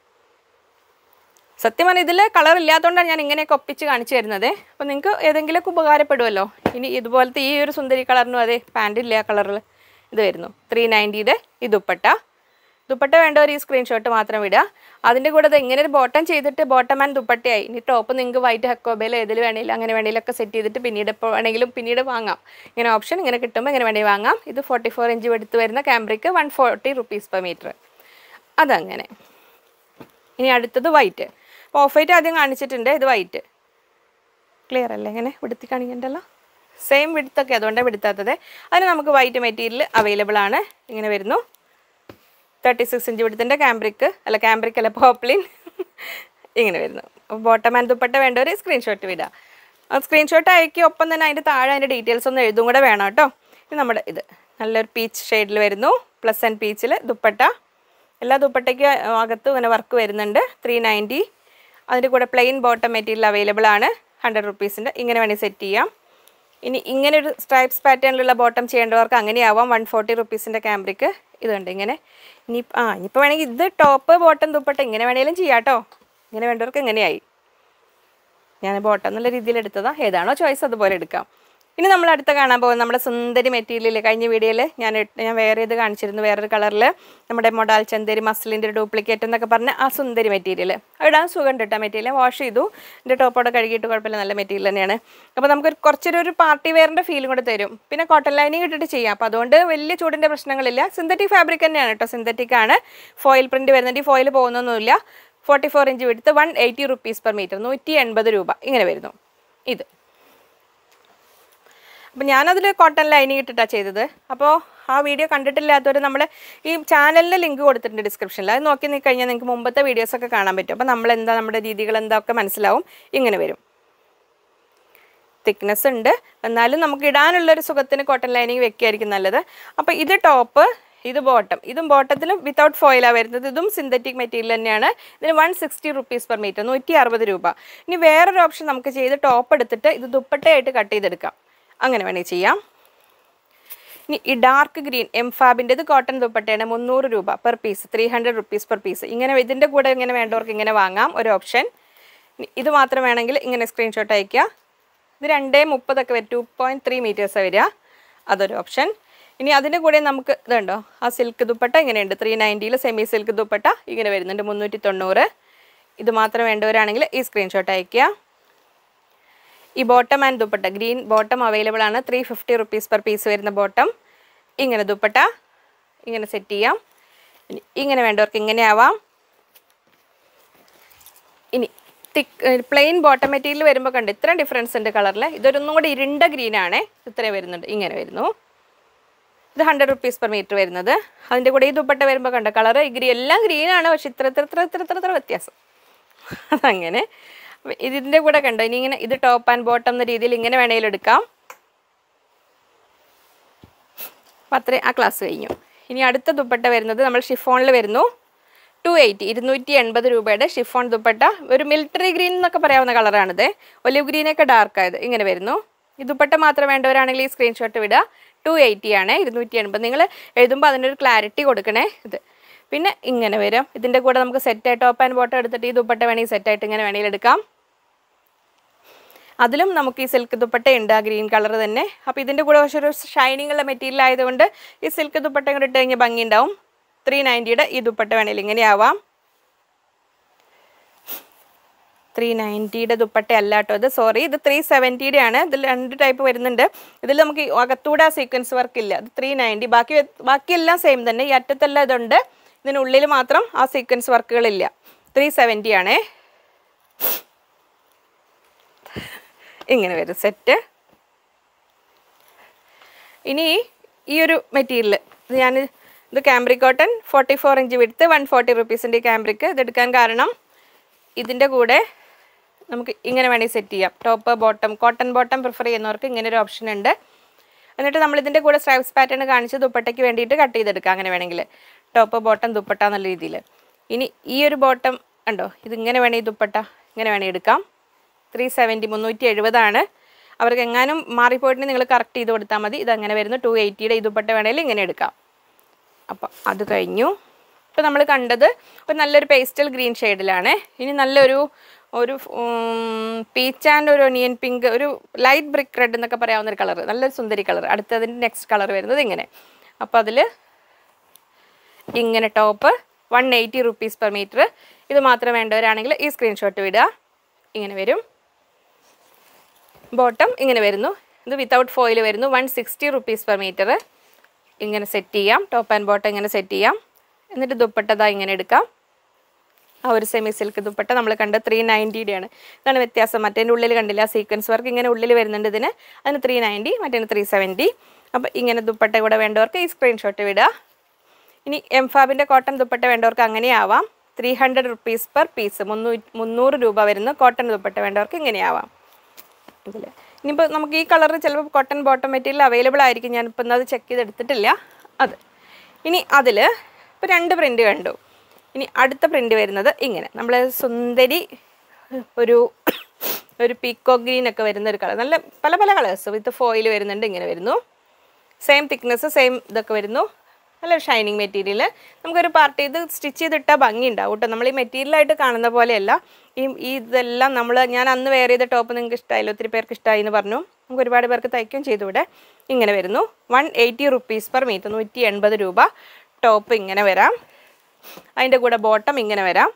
സത്യം പറഞ്ഞാൽ ഇതിൽ കളർ ഇല്ലാത്തതുകൊണ്ടാണ് ഞാൻ ഇങ്ങനെയൊക്കെ ഒപ്പിച്ച് കാണിച്ചു തരുന്നത് അപ്പോൾ നിങ്ങൾക്ക് ഏതെങ്കിലുമൊക്കെ ഉപകാരപ്പെടുമല്ലോ ഇനി ഇതുപോലത്തെ ഈ ഒരു സുന്ദരി കളറിനും അതെ പാൻ്റ് ഇല്ല കളറിൽ ഇത് വരുന്നു ത്രീ നയൻറ്റിയുടെ ഈ ദുപ്പട്ട ദുപ്പട്ട വേണ്ടവർ ഈ സ്ക്രീൻഷോട്ട് മാത്രം വിടുക അതിൻ്റെ കൂടെ ഇത് ഇങ്ങനെ ഒരു ബോട്ടം ചെയ്തിട്ട് ബോട്ടം ആൻഡ് ദുപ്പട്ടയായി ഇനി ടോപ്പ് നിങ്ങൾക്ക് വൈറ്റ് ഹക്കോബയിൽ ഏതിൽ വേണമെങ്കിലും അങ്ങനെ വേണമെങ്കിലൊക്കെ സെറ്റ് ചെയ്തിട്ട് പിന്നീട് എപ്പോൾ വേണമെങ്കിലും പിന്നീട് വാങ്ങാം ഇങ്ങനെ ഓപ്ഷൻ ഇങ്ങനെ കിട്ടുമ്പോൾ ഇങ്ങനെ വേണമെങ്കിൽ വാങ്ങാം ഇത് ഫോർട്ടി ഫോർ ഇഞ്ച് എടുത്ത് വരുന്ന cambric one forty rupees per metre അതങ്ങനെ ഇനി അടുത്തത് വൈറ്റ് അപ്പോൾ ഓഫ് വൈറ്റ് ആദ്യം കാണിച്ചിട്ടുണ്ട് ഇത് വൈറ്റ് ക്ലിയർ അല്ലേ ഇങ്ങനെ വിടുത്തി കാണിക്കണ്ടല്ലോ സെയിം വിടുത്തൊക്കെ അതുകൊണ്ടാണ് വിടുത്താത്തത് അതിന് നമുക്ക് വൈറ്റ് മെറ്റീരിയൽ അവൈലബിൾ ആണ് ഇങ്ങനെ വരുന്നു തേർട്ടി സിക്സ് ഇഞ്ച് വിടുത്തിൻ്റെ ക്യാമ്പ്രിക്ക് അല്ല ക്യാമ്പ്രിക്ക് അല്ല പോപ്ലിൻ ഇങ്ങനെ വരുന്നു അപ്പോൾ ബോട്ടം ആൻഡ് ദുപ്പട്ട വേണ്ടവർ സ്ക്രീൻഷോട്ട് വിടുക ആ സ്ക്രീൻഷോട്ട് അയക്കി ഒപ്പം തന്നെ അതിൻ്റെ താഴെ അതിൻ്റെ ഡീറ്റെയിൽസ് ഒന്ന് എഴുതും കൂടെ വേണം കേട്ടോ ഇത് നമ്മുടെ ഇത് നല്ലൊരു പീച്ച് ഷെയ്ഡിൽ വരുന്നു പ്ലസ് ആൻഡ് പീച്ചിൽ ദുപ്പട്ട എല്ലാ ദുപ്പട്ടയ്ക്ക് അകത്തും ഇങ്ങനെ വർക്ക് വരുന്നുണ്ട് ത്രീ നയൻറ്റി അതിൻ്റെ കൂടെ പ്ലെയിൻ ബോട്ടം മെറ്റീരിയൽ അവൈലബിൾ ആണ് ഹൺഡ്രഡ് റുപ്പീസിൻ്റെ ഇങ്ങനെ വേണമെങ്കിൽ സെറ്റ് ചെയ്യാം ഇനി ഇങ്ങനെ ഒരു സ്ട്രൈപ്സ് പാറ്റേണിലുള്ള ബോട്ടം ചെയ്യേണ്ടവർക്ക് അങ്ങനെയാവാം വൺ ഫോർട്ടി റുപ്പീസിൻ്റെ ക്യാമ്പ്രിക്ക് ഇതുണ്ട് ഇങ്ങനെ ഇനി ആ ഇനിയിപ്പോൾ വേണമെങ്കിൽ ഇത് ടോപ്പ് ബോട്ടം ദുപ്പട്ട ഇങ്ങനെ വേണമെങ്കിലും ചെയ്യാം കേട്ടോ ഇങ്ങനെ വേണ്ടവർക്ക് ഇങ്ങനെയായി ഞാൻ ബോട്ടം എന്നുള്ള രീതിയിൽ എടുത്തതാ ഏതാണോ ചോയ്സ് അതുപോലെ എടുക്കാം ഇനി നമ്മൾ അടുത്ത കാണാൻ പോകുന്നത് നമ്മുടെ സുന്ദരി മെറ്റീരിയൽ കഴിഞ്ഞ വീഡിയോയിൽ ഞാൻ ഇട്ട്- ഞാൻ വേറെ ഇത് കാണിച്ചിരുന്നു വേറൊരു കളറിൽ നമ്മുടെ മൊഡാൽ ചന്തേരി മസ്ലിൻ്റെ ഒരു ഡ്യൂപ്ലിക്കേറ്റ് എന്നൊക്കെ പറഞ്ഞ ആ സുന്ദരി മെറ്റീരിയൽ ഇടാൻ സുഖം കേട്ടോ മെറ്റീരിയൽ വാഷ് ചെയ്തു എൻ്റെ ടോപ്പോടെ കഴുകിയിട്ട് കുഴപ്പമില്ല നല്ല മെറ്റീരിയൽ തന്നെയാണ് അപ്പോൾ നമുക്ക് കുറച്ചൊരു ഒരു പാർട്ടി വെയറിൻ്റെ ഫീലും കൂടെ തരും പിന്നെ കോട്ടൺ ലൈനിങ് ഇട്ടിട്ട് ചെയ്യാം അപ്പോൾ അതുകൊണ്ട് വലിയ ചൂടിൻ്റെ പ്രശ്നങ്ങളില്ല സിന്തറ്റിക് ഫാബ്രിക് തന്നെയാണ് കേട്ടോ സിന്തറ്റിക് ആണ് ഫോയിൽ പ്രിൻറ്റ് വരുന്നുണ്ട് ഈ ഫോയിൽ പോകുന്നൊന്നുമില്ല ഫോർട്ടി ഫോർ ഇഞ്ച് വിടുത്ത് one eighty rupees per metre നൂറ്റി എൺപത് രൂപ ഇങ്ങനെ വരുന്നു ഇത് അപ്പോൾ ഞാനതിൽ കോട്ടൺ ലൈനിങ് ഇട്ടിട്ടാണ് ചെയ്തത് അപ്പോൾ ആ വീഡിയോ കണ്ടിട്ടില്ലാത്തവർ നമ്മൾ ഈ ചാനലിൻ്റെ ലിങ്ക് കൊടുത്തിട്ടുണ്ട് ഡിസ്ക്രിപ്ഷനിൽ അത് നോക്കി നിൽക്കി കഴിഞ്ഞാൽ നിങ്ങൾക്ക് മുമ്പത്തെ വീഡിയോസൊക്കെ കാണാൻ പറ്റും അപ്പോൾ നമ്മൾ എന്താ നമ്മുടെ രീതികൾ എന്താ ഒക്കെ മനസ്സിലാവും ഇങ്ങനെ വരും തിക്നെസ് ഉണ്ട് എന്നാലും നമുക്ക് ഇടാനുള്ളൊരു സുഖത്തിന് കോട്ടൺ ലൈനിങ് വെക്കുകയായിരിക്കും നല്ലത് അപ്പോൾ ഇത് ടോപ്പ് ഇത് ബോട്ടം ഇതും ബോട്ടത്തിലും വിത്തൗട്ട് ഫോയിലാണ് വരുന്നത് ഇതും സിന്തറ്റിക് മെറ്റീരിയൽ തന്നെയാണ് ഇതിന് one sixty rupees per metre നൂറ്റി അറുപത് രൂപ ഇനി വേറൊരു ഓപ്ഷൻ നമുക്ക് ചെയ്ത് ടോപ്പ് എടുത്തിട്ട് ഇത് ദുപ്പട്ടയായിട്ട് കട്ട് ചെയ്തെടുക്കാം അങ്ങനെ വേണമെങ്കിൽ ചെയ്യാം ഇനി ഈ ഡാർക്ക് ഗ്രീൻ എം ഫാബിൻ്റെ ഇത് കോട്ടൺ ദുപ്പട്ടയാണ് മുന്നൂറ് രൂപ per piece three hundred rupees per piece ഇങ്ങനെ ഇതിൻ്റെ കൂടെ ഇങ്ങനെ വേണ്ടവർക്ക് ഇങ്ങനെ വാങ്ങാം ഒരു ഓപ്ഷൻ ഇനി ഇത് മാത്രം വേണമെങ്കിൽ ഇങ്ങനെ സ്ക്രീൻഷോട്ട് അയയ്ക്കുക ഇത് രണ്ടേ മുപ്പതൊക്കെ വരും ടു പോയിൻറ്റ് ത്രീ മീറ്റേഴ്സ് വരിക അതൊരു ഓപ്ഷൻ ഇനി അതിൻ്റെ കൂടെ നമുക്ക് ഇതുണ്ടോ ആ സിൽക്ക് ദുപ്പട്ട ഇങ്ങനെയുണ്ട് ത്രീ നയൻറ്റിയിൽ സെമി സിൽക്ക് ദുപ്പട്ട ഇങ്ങനെ വരുന്നുണ്ട് മുന്നൂറ്റി തൊണ്ണൂറ് ഇത് മാത്രം വേണ്ടവരാണെങ്കിൽ ഈ സ്ക്രീൻഷോട്ട് അയയ്ക്കുക ഈ bottom and dupatta green bottom available ആണ് three fifty rupees per piece വരുന്ന ബോട്ടം ഇങ്ങനെ ദുപ്പട്ട ഇങ്ങനെ സെറ്റ് ചെയ്യാം ഇനി ഇങ്ങനെ വേണ്ടവർക്ക് ഇങ്ങനെ ആവാം ഇനി തിക്ക് പ്ലെയിൻ ബോട്ടം മെറ്റീരിയൽ വരുമ്പോൾ കണ്ട് ഇത്രയും ഡിഫറൻസ് ഉണ്ട് കളറിൽ ഇതൊരൊന്നും കൂടി ഇരുണ്ട ഗ്രീനാണ് ഇത്രയും വരുന്നുണ്ട് ഇങ്ങനെ വരുന്നു ഇത് ഹൺഡ്രഡ് റുപ്പീസ് പെർ മീറ്റർ വരുന്നത് അതിൻ്റെ കൂടെ ഈ ദുപ്പട്ട വരുമ്പോൾ കണ്ട കളർ ഗ്രീ എല്ലാം ഗ്രീനാണ് പക്ഷെ ഇത്ര ഇത്ര ഇത്ര ഇത്ര ഇത്ര ഇത്ര വ്യത്യാസം അതങ്ങനെ അപ്പൊ ഇതിൻ്റെ കൂടെ കണ്ടോ ഇനി ഇങ്ങനെ ഇത് ടോപ്പ് ആൻഡ് ബോട്ടം എന്ന രീതിയിൽ ഇങ്ങനെ വേണമെങ്കിലും എടുക്കാം അപ്പം അത്രയും ആ ക്ലാസ് കഴിഞ്ഞു ഇനി അടുത്ത ദുപ്പട്ട വരുന്നത് നമ്മൾ ഷിഫോണിൽ വരുന്നു ടു എയ്റ്റി ഇരുന്നൂറ്റി എൺപത് രൂപയുടെ ഷിഫോൺ ദുപ്പട്ട ഒരു മിലിറ്ററി ഗ്രീൻ എന്നൊക്കെ പറയാവുന്ന കളറാണിത് ഒലിവ് ഗ്രീനൊക്കെ ഡാർക്ക് ആയത് ഇങ്ങനെ വരുന്നു ഈ ദുപ്പട്ട മാത്രം വേണ്ടവരാണെങ്കിൽ ഈ സ്ക്രീൻഷോട്ട് വിടുക ടു എയ്റ്റി ആണ് ഇരുന്നൂറ്റി എൺപത് നിങ്ങൾ എഴുതുമ്പോൾ അതിനൊരു ക്ലാരിറ്റി കൊടുക്കണേ ഇത് പിന്നെ ഇങ്ങനെ വരും ഇതിൻ്റെ കൂടെ നമുക്ക് സെറ്റായിട്ട് ടോപ്പ് ആൻഡ് ബോട്ടം എടുത്തിട്ട് ഈ ദുപ്പട്ട വേണമെങ്കിൽ സെറ്റായിട്ട് ഇങ്ങനെ വേണമെങ്കിൽ എടുക്കാം അതിലും നമുക്ക് ഈ സിൽക്ക് ദുപ്പട്ട ഉണ്ട് ആ ഗ്രീൻ കളർ തന്നെ അപ്പോൾ ഇതിൻ്റെ കൂടെ പക്ഷേ ഒരു ഷൈനിങ് ഉള്ള മെറ്റീരിയൽ ആയതുകൊണ്ട് ഈ സിൽക്ക് ദുപ്പട്ട കൂടെ ഇട്ട് കഴിഞ്ഞാൽ ഭംഗി ഉണ്ടാവും ത്രീ നയൻറ്റിയുടെ ഈ ദുപ്പട്ട വേണമെങ്കിൽ ഇങ്ങനെ ആവാം ത്രീ നയൻറ്റിയുടെ ദുപ്പട്ട അല്ല കേട്ടോ ഇത് സോറി ഇത് ത്രീ സെവൻറ്റിയുടെ ആണ് ഇതിൽ രണ്ട് ടൈപ്പ് വരുന്നുണ്ട് ഇതിൽ നമുക്ക് ഈ അകത്തൂടെ ആ സീക്വൻസ് വർക്ക് ഇല്ല ഇത് ത്രീ നയൻറ്റി ബാക്കി വെ- ബാക്കിയെല്ലാം സെയിം തന്നെ ഈ അറ്റത്തെല്ലാം ഇതുണ്ട് ഇതിനുള്ളിൽ മാത്രം ആ സീക്വൻസ് വർക്കുകളില്ല ത്രീ സെവൻറ്റി ആണേ ഇങ്ങനെ വരും സെറ്റ് ഇനി ഈ ഒരു മെറ്റീരിയൽ ഇത് ഞാൻ ഇത് cambric cotton forty four inch വിടുത്ത് വൺ ഫോർട്ടി റുപ്പീസിൻ്റെ ക്യാമ്പ്രിക്ക് ഇതെടുക്കാൻ കാരണം ഇതിൻ്റെ കൂടെ നമുക്ക് ഇങ്ങനെ വേണമെങ്കിൽ സെറ്റ് ചെയ്യാം top bottom cotton bottom prefer ചെയ്യുന്നവർക്ക് ഇങ്ങനെ ഒരു ഓപ്ഷൻ ഉണ്ട് എന്നിട്ട് നമ്മൾ ഇതിൻ്റെ കൂടെ സ്ട്രൈപ്സ് പാറ്റേൺ കാണിച്ച് ദുപ്പട്ടയ്ക്ക് വേണ്ടിയിട്ട് കട്ട് ചെയ്തെടുക്കാം അങ്ങനെ വേണമെങ്കിൽ ടോപ്പ് ബോട്ടം ദുപ്പട്ട എന്നുള്ള രീതിയിൽ ഇനി ഈ ഒരു ബോട്ടം ഉണ്ടോ ഇതിങ്ങനെ വേണമെങ്കിൽ ദുപ്പട്ട ഇങ്ങനെ വേണമെങ്കിൽ എടുക്കാം ത്രീ സെവൻറ്റി മുന്നൂറ്റി എഴുപതാണ് അവർക്ക് എങ്ങാനും മാറിപ്പോയിട്ട് നിങ്ങൾ കറക്റ്റ് ചെയ്ത് കൊടുത്താൽ മതി ഇതങ്ങനെ വരുന്നു ടു എയ്റ്റിയുടെ ഈ ദുപ്പട്ട വേണമെങ്കിൽ ഇങ്ങനെ എടുക്കാം അപ്പം അത് കഴിഞ്ഞു ഇപ്പോൾ നമ്മൾ കണ്ടത് ഒരു നല്ലൊരു പേസ്റ്റൽ ഗ്രീൻ ഷെയ്ഡിലാണ് ഇനി നല്ലൊരു ഒരു പീച്ച് ആൻഡ് ഒരു ഒനിയൻ പിങ്ക് ഒരു ലൈറ്റ് ബ്രിക്ക് റെഡ് എന്നൊക്കെ പറയാവുന്ന ഒരു കളർ നല്ലൊരു സുന്ദരി കളർ അടുത്തതിൻ്റെ നെക്സ്റ്റ് കളർ വരുന്നത് ഇങ്ങനെ അപ്പോൾ അതിൽ ഇങ്ങനെ top one eighty rupees per metre ഇത് മാത്രം വേണ്ടവരാണെങ്കിൽ ഈ സ്ക്രീൻഷോട്ട് വിടുക ഇങ്ങനെ വരും ബോട്ടം ഇങ്ങനെ വരുന്നു ഇത് വിത്തൗട്ട് ഫോയിൽ വരുന്നു one sixty rupees per metre ഇങ്ങനെ സെറ്റ് ചെയ്യാം ടോപ്പ് ആൻഡ് ബോട്ടം ഇങ്ങനെ സെറ്റ് ചെയ്യാം എന്നിട്ട് ദുപ്പട്ടതാ ഇങ്ങനെ എടുക്കാം ആ ഒരു സെമി സിൽക്ക് ദുപ്പട്ട നമ്മൾ കണ്ട ത്രീ നയൻറ്റിയുടെയാണ് ഇതാണ് വ്യത്യാസം മറ്റേൻ്റെ ഉള്ളിൽ കണ്ടില്ല സീക്വൻസ് വർക്ക് ഇങ്ങനെ ഉള്ളിൽ വരുന്നുണ്ട് ഇതിന് അതിന് ത്രീ നയൻറ്റി മറ്റേന് ത്രീ സെവൻറ്റി അപ്പോൾ ഇങ്ങനെ ദുപ്പട്ട കൂടെ വേണ്ടവർക്ക് ഈ സ്ക്രീൻഷോട്ട് വിടുക ഇനി എം ഫാബിൻ്റെ കോട്ടൺ ദുപ്പട്ട വേണ്ടവർക്ക് അങ്ങനെയാവാം three hundred rupees per piece മുന്നൂറ്റി മുന്നൂറ് രൂപ വരുന്ന കോട്ടൺ ദുപ്പട്ട വേണ്ടവർക്ക് ഇങ്ങനെയാവാം ഇതിൽ ഇനിയിപ്പോൾ നമുക്ക് ഈ കളർ ചിലപ്പോൾ കോട്ടൺ ബോട്ടം മെറ്റീരിയൽ അവൈലബിൾ ആയിരിക്കും ഞാനിപ്പോൾ ഇന്നത് ചെക്ക് ചെയ്തെടുത്തിട്ടില്ല അത് ഇനി അതിൽ ഇപ്പോൾ രണ്ട് പ്രിൻ്റ് കണ്ടു ഇനി അടുത്ത പ്രിൻ്റ് വരുന്നത് ഇങ്ങനെ നമ്മൾ സുന്ദരി ഒരു ഒരു പീക്കോ ഗ്രീൻ ഒക്കെ വരുന്ന ഒരു കളർ നല്ല പല പല കളേഴ്സ് വിത്ത് ഫോയിൽ വരുന്നുണ്ട് ഇങ്ങനെ വരുന്നു സെയിം തിക്നെസ് സെയിം ഇതൊക്കെ വരുന്നു നല്ല ഷൈനിങ് മെറ്റീരിയൽ നമുക്കൊരു പാർട്ടി ഇത് സ്റ്റിച്ച് ചെയ്തിട്ടാൽ ഭംഗി ഉണ്ടാവും കേട്ടോ നമ്മൾ ഈ മെറ്റീരിയലായിട്ട് കാണുന്ന പോലെയല്ല ഈ ഈ ഇതെല്ലാം നമ്മൾ ഞാൻ അന്ന് വെയർ ചെയ്ത ടോപ്പ് നിങ്ങൾക്ക് ഇഷ്ടമായില്ല ഒത്തിരി പേർക്ക് ഇഷ്ടമായി എന്ന് പറഞ്ഞു നമുക്ക് ഒരുപാട് പേർക്ക് തയ്ക്കുകയും ചെയ്തു ഇവിടെ ഇങ്ങനെ വരുന്നു one eighty rupees per metre നൂറ്റി എൺപത് രൂപ ടോപ്പ് ഇങ്ങനെ വരാം അതിൻ്റെ കൂടെ ബോട്ടം ഇങ്ങനെ വരാം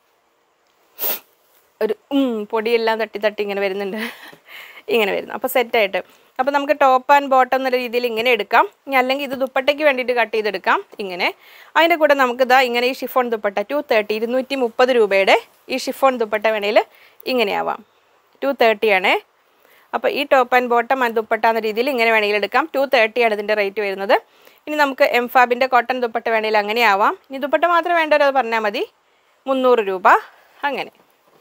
ഒരു ഉം, പൊടിയെല്ലാം തട്ടി തട്ടി ഇങ്ങനെ വരുന്നുണ്ട് ഇങ്ങനെ വരുന്നു അപ്പോൾ സെറ്റായിട്ട് അപ്പോൾ നമുക്ക് ടോപ്പ് ആൻഡ് ബോട്ടം എന്നുള്ള രീതിയിൽ ഇങ്ങനെ എടുക്കാം ഇനി അല്ലെങ്കിൽ ഇത് ദുപ്പട്ടയ്ക്ക് വേണ്ടിയിട്ട് കട്ട് ചെയ്തെടുക്കാം ഇങ്ങനെ അതിൻ്റെ കൂടെ നമുക്ക് ഇതാ ഇങ്ങനെ ഈ ഷിഫോൺ ദുപ്പട്ട ടു തേർട്ടി ഇരുന്നൂറ്റി മുപ്പത് രൂപയുടെ ഈ ഷിഫോൺ ദുപ്പട്ട വേണേൽ ഇങ്ങനെയാവാം ടു തേർട്ടി ആണേ അപ്പോൾ ഈ top and bottom and dupatta എന്ന രീതിയിൽ ഇങ്ങനെ വേണമെങ്കിൽ എടുക്കാം ടു തേർട്ടി ആണ് ഇതിൻ്റെ റേറ്റ് വരുന്നത് ഇനി നമുക്ക് എം ഫാബിൻ്റെ കോട്ടൺ ദുപ്പട്ട വേണമെങ്കിൽ അങ്ങനെ ആവാം ഇനി ദുപ്പട്ട മാത്രം വേണ്ടവരോ അത് പറഞ്ഞാൽ മതി മുന്നൂറ് രൂപ അങ്ങനെ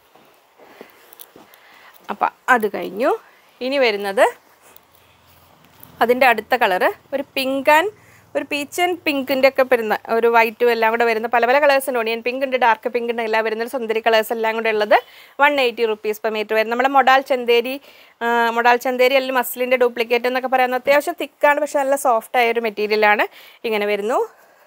അപ്പം അത് കഴിഞ്ഞു ഇനി വരുന്നത് അതിൻ്റെ അടുത്ത കളറ് ഒരു പിങ്ക് ആൻഡ് ഒരു പീച്ച് ആൻഡ് പിങ്കിൻ്റെ ഒക്കെ വരുന്ന ഒരു വൈറ്റും എല്ലാം കൂടെ വരുന്ന പല പല കളേഴ്സ് ഉണ്ട് ഓണിയൻ പിങ്ക് ഉണ്ട് ഡാർക്ക് പിങ്ക് ഉണ്ട് എല്ലാം വരുന്ന സുന്ദരി കളേഴ്സ് എല്ലാം കൂടെ ഉള്ളത് one eighty rupees per metre വരും നമ്മുടെ മൊഡാൽ ചന്തേരി ആ, മൊഡാൽ ചന്തേരി അല്ലെങ്കിൽ മസ്ലിൻ്റെ ഡ്യൂപ്ലിക്കേറ്റ് എന്നൊക്കെ പറയുന്നത് അത്യാവശ്യം തിക്കാണ് പക്ഷെ നല്ല സോഫ്റ്റ് ആയ ഒരു മെറ്റീരിയലാണ് ഇങ്ങനെ വരുന്നു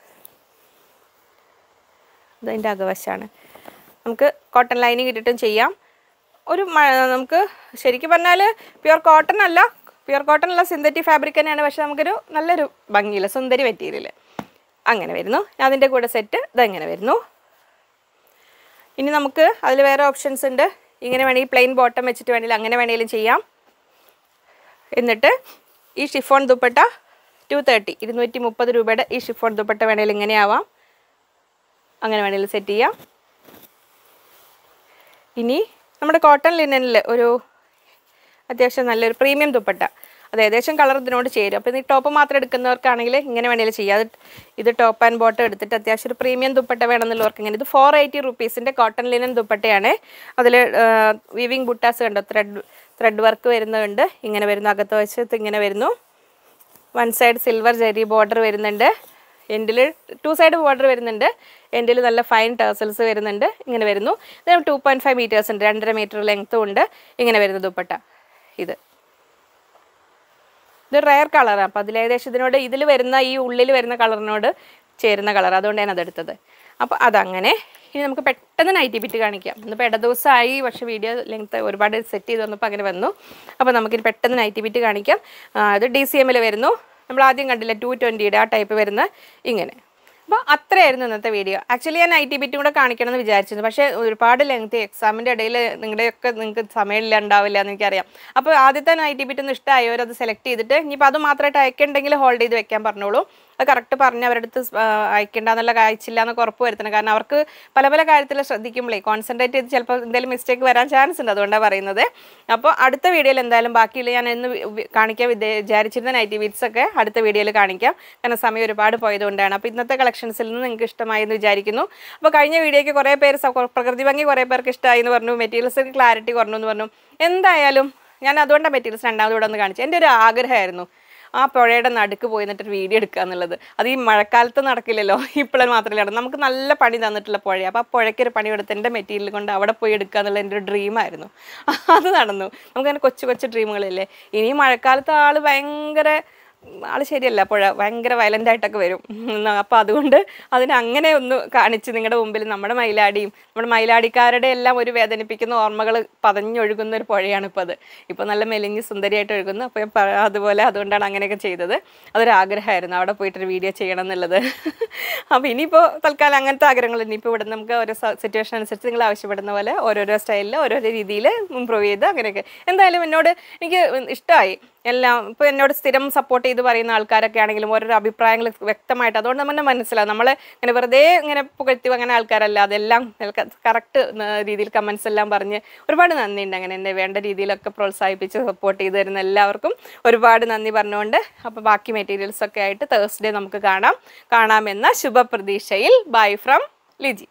ഇതിൻ്റെ അകവശമാണ് നമുക്ക് കോട്ടൺ ലൈനിങ് ഇട്ടിട്ടും ചെയ്യാം ഒരു മ- നമുക്ക് ശരിക്കും പറഞ്ഞാൽ പ്യുവർ കോട്ടൺ അല്ല പ്യുവർ കോട്ടൺ അല്ല സിന്തറ്റിക് ഫാബ്രിക് തന്നെയാണ് പക്ഷെ നമുക്കൊരു നല്ലൊരു ഭംഗിയില്ല സുന്ദരി മെറ്റീരിയൽ അങ്ങനെ വരുന്നു അതിൻ്റെ കൂടെ സെറ്റ് ഇതങ്ങനെ വരുന്നു ഇനി നമുക്ക് അതിൽ വേറെ ഓപ്ഷൻസ് ഉണ്ട് ഇങ്ങനെ വേണമെങ്കിൽ പ്ലെയിൻ ബോട്ടം വെച്ചിട്ട് വേണമെങ്കിൽ അങ്ങനെ വേണമെങ്കിലും ചെയ്യാം എന്നിട്ട് ഈ ഷിഫോൺ ദുപ്പട്ട ടു തേർട്ടി ഇരുന്നൂറ്റി മുപ്പത് രൂപയുടെ ഈ ഷിഫോൺ ദുപ്പട്ട വേണമെങ്കിൽ ഇങ്ങനെയാവാം അങ്ങനെ വേണമെങ്കിൽ സെറ്റ് ചെയ്യാം ഇനി നമ്മുടെ കോട്ടൺ ലിനനിൽ ഒരു അത്യാവശ്യം നല്ലൊരു പ്രീമിയം ദുപ്പട്ട അത് ഏകദേശം കളർ ഇതിനോട് ചേരും അപ്പോൾ ഈ ടോപ്പ് മാത്രം എടുക്കുന്നവർക്കാണെങ്കിൽ ഇങ്ങനെ വേണമെങ്കിലും ചെയ്യാം അത് ഇത് ടോപ്പ് ആൻഡ് ബോട്ടം എടുത്തിട്ട് അത്യാവശ്യം ഒരു പ്രീമിയം ദുപ്പട്ട വേണമെന്നുള്ളവർക്ക് ഇങ്ങനെ ഇത് ഫോർ എയ്റ്റി റുപ്പീസിൻ്റെ കോട്ടൺ ലിനൻ ദുപ്പട്ടയാണ് അതിൽ വീവിങ് ബുട്ടാസ് കണ്ടോ ത്രെഡ് ത്രെഡ് വർക്ക് വരുന്നുണ്ട് ഇങ്ങനെ വരുന്നു അകത്ത് വശത്ത് ഇങ്ങനെ വരുന്നു one side silver zari border വരുന്നുണ്ട് എൻഡിൽ ടു സൈഡ് ബോർഡർ വരുന്നുണ്ട് എൻഡിൽ നല്ല ഫൈൻ ടേസൽസ് വരുന്നുണ്ട് ഇങ്ങനെ വരുന്നു ഇത് ടു പോയിൻറ്റ് ഫൈവ് മീറ്റേഴ്സ് ഉണ്ട് രണ്ടര മീറ്റർ ലെങ്ത്തും ഉണ്ട് ഇങ്ങനെ വരുന്ന ദുപ്പട്ട ഇത് ഇത് റയർ കളറാണ് അപ്പോൾ അതിൽ ഏകദേശം ഇതിനോട് ഇതിൽ വരുന്ന ഈ ഉള്ളിൽ വരുന്ന കളറിനോട് ചേരുന്ന കളർ അതുകൊണ്ടാണ് അതെടുത്തത് അപ്പോൾ അതങ്ങനെ ഇനി നമുക്ക് പെട്ടെന്ന് നൈറ്റി ബിറ്റ് കാണിക്കാം ഇന്നിപ്പോൾ ഇട ദിവസമായി പക്ഷേ വീഡിയോ ലെങ്ത് ഒരുപാട് സെറ്റ് ചെയ്ത് വന്നപ്പോൾ അങ്ങനെ വന്നു അപ്പോൾ നമുക്കിനി പെട്ടെന്ന് നൈറ്റി ബിറ്റ് കാണിക്കാം ആ, ഇത് ഡി സി എമ്മിൽ വരുന്നു നമ്മൾ ആദ്യം കണ്ടില്ല ടു ട്വൻറ്റിയുടെ ആ ടൈപ്പ് വരുന്ന ഇങ്ങനെ അപ്പോൾ അത്രയായിരുന്നു ഇന്നത്തെ വീഡിയോ ആക്ച്വലി ഞാൻ ഐ ടി ബിറ്റും കൂടെ കാണിക്കണം എന്ന് വിചാരിച്ചിരുന്നു പക്ഷേ ഒരുപാട് ലെങ്ത് എക്സാമിൻ്റെ ഇടയിൽ നിങ്ങളുടെയൊക്കെ നിങ്ങൾക്ക് സമയമില്ല ഉണ്ടാവില്ല എന്ന് എനിക്കറിയാം അപ്പോൾ ആദ്യത്തെ ഐ ടി ബിറ്റ് ഒന്ന് ഇഷ്ടമായവർ അത് സെലക്ട് ചെയ്തിട്ട് ഇനിയിപ്പോൾ അത് മാത്രമായിട്ട് അയക്കുന്നുണ്ടെങ്കിൽ ഹോൾഡ് ചെയ്ത് വെക്കാൻ പറഞ്ഞോളൂ അത് കറക്റ്റ് പറഞ്ഞ് അവരുടെ അടുത്ത് സ്- ആ, അയക്കേണ്ടെന്നുള്ള അയച്ചില്ല എന്നൊക്കെ ഉറപ്പ് വരുത്തണം കാരണം അവർക്ക് പല പല കാര്യത്തിൽ ശ്രദ്ധിക്കുമ്പോഴേ കോൺസെൻട്രേറ്റ് ചെയ്ത് ചിലപ്പോൾ എന്തെങ്കിലും മിസ്റ്റേക്ക് വരാൻ ചാൻസ് ഉണ്ട് അതുകൊണ്ടാണ് പറയുന്നത് അപ്പോൾ അടുത്ത വീഡിയോയിൽ എന്തായാലും ബാക്കിയുള്ള ഞാൻ ഇന്ന് വി- വി- കാണിക്കാൻ വിദ്യ- വിചാരിച്ചിരുന്ന നൈറ്റി ബീറ്റ്സ് ഒക്കെ അടുത്ത വീഡിയോയിൽ കാണിക്കാം കാരണം സമയം ഒരുപാട് പോയതുകൊണ്ടാണ് അപ്പോൾ ഇന്നത്തെ കളക്ഷൻസിൽ നിന്ന് നിങ്ങൾക്ക് ഇഷ്ടമായി എന്ന് വിചാരിക്കുന്നു അപ്പോൾ കഴിഞ്ഞ വീഡിയോയ്ക്ക് കുറേ പേര് സ- പ്രകൃതി ഭംഗി കുറേ പേർക്ക് ഇഷ്ടമായി എന്ന് പറഞ്ഞു മെറ്റീരിയൽസ് ക്ലാരിറ്റി കുറഞ്ഞു എന്ന് പറഞ്ഞു എന്തായാലും ഞാൻ അതുകൊണ്ടാണ് മെറ്റീരിയൽസ് രണ്ടാമത് ഇവിടെ ഒന്ന് കാണിച്ചു എൻ്റെ ഒരു ആഗ്രഹമായിരുന്നു ആ പുഴയുടെ നടുക്ക് പോയി നിന്നിട്ട് വീഡിയോ എടുക്കുക എന്നുള്ളത് അത് ഈ മഴക്കാലത്ത് നടക്കില്ലല്ലോ ഇപ്പോഴും മാത്രമല്ല നടക്കും നമുക്ക് നല്ല പണി തന്നിട്ടുള്ള പുഴ അപ്പോൾ ആ പുഴയ്ക്കൊരു പണി കൊടുത്ത് എൻ്റെ മെറ്റീരിയൽ കൊണ്ട് അവിടെ പോയി എടുക്കുക എന്നുള്ള എൻ്റെ ഒരു ഡ്രീമായിരുന്നു അത് നടന്നു നമുക്കങ്ങനെ കൊച്ചു കൊച്ചു ഡ്രീമുകളില്ലേ ഇനി മഴക്കാലത്ത് ആൾ ഭയങ്കര ആൾ ശരിയല്ല പുഴ ഭയങ്കര വയലൻ്റ് ആയിട്ടൊക്കെ വരും അപ്പോൾ അതുകൊണ്ട് അതിനെ അങ്ങനെ ഒന്ന് കാണിച്ച് നിങ്ങളുടെ മുമ്പിൽ നമ്മുടെ മയിലാടിയും നമ്മുടെ മയിലാടിക്കാരുടെ എല്ലാം ഒരു വേദനിപ്പിക്കുന്ന ഓർമ്മകൾ പതഞ്ഞൊഴുകുന്ന ഒരു പുഴയാണ് ഇപ്പോൾ അത് ഇപ്പോൾ നല്ല മെലിഞ്ഞ് സുന്ദരിയായിട്ട് ഒഴുകുന്നു അപ്പോൾ ഞാൻ പ- അതുപോലെ അതുകൊണ്ടാണ് അങ്ങനെയൊക്കെ ചെയ്തത് അതൊരു ആഗ്രഹമായിരുന്നു അവിടെ പോയിട്ടൊരു വീഡിയോ ചെയ്യണം എന്നുള്ളത് അപ്പോൾ ഇനിയിപ്പോൾ തൽക്കാലം അങ്ങനത്തെ ആഗ്രഹങ്ങൾ ഇനിയിപ്പോൾ ഇവിടെ നമുക്ക് ഓരോ സിറ്റുവേഷൻ അനുസരിച്ച് നിങ്ങൾ ആവശ്യപ്പെടുന്ന പോലെ ഓരോരോ സ്റ്റൈലിൽ ഓരോരോ രീതിയിൽ ഇമ്പ്രൂവ് ചെയ്ത് അങ്ങനെയൊക്കെ എന്തായാലും എന്നോട് എനിക്ക് ഇഷ്ടമായി എല്ലാം ഇപ്പോൾ എന്നോട് സ്ഥിരം സപ്പോർട്ട് ചെയ്ത് പറയുന്ന ആൾക്കാരൊക്കെ ആണെങ്കിലും ഓരോരോ അഭിപ്രായങ്ങൾ വ്യക്തമായിട്ട് അതുകൊണ്ട് തന്നെ മനസ്സിലാവും നമ്മൾ ഇങ്ങനെ വെറുതെ ഇങ്ങനെ പുകഴ്ത്തി അങ്ങനെ ആൾക്കാരല്ല അതെല്ലാം കറക്റ്റ് രീതിയിൽ കമൻസ് എല്ലാം പറഞ്ഞ് ഒരുപാട് നന്ദിയുണ്ട് അങ്ങനെ എന്നെ വേണ്ട രീതിയിലൊക്കെ പ്രോത്സാഹിപ്പിച്ച് സപ്പോർട്ട് ചെയ്ത് തരുന്ന എല്ലാവർക്കും ഒരുപാട് നന്ദി പറഞ്ഞുകൊണ്ട് അപ്പോൾ ബാക്കി മെറ്റീരിയൽസ് ഒക്കെ ആയിട്ട് തേഴ്സ്ഡേ നമുക്ക് കാണാം കാണാമെന്ന ശുഭപ്രതീക്ഷയിൽ ബൈ ഫ്രം ലിജി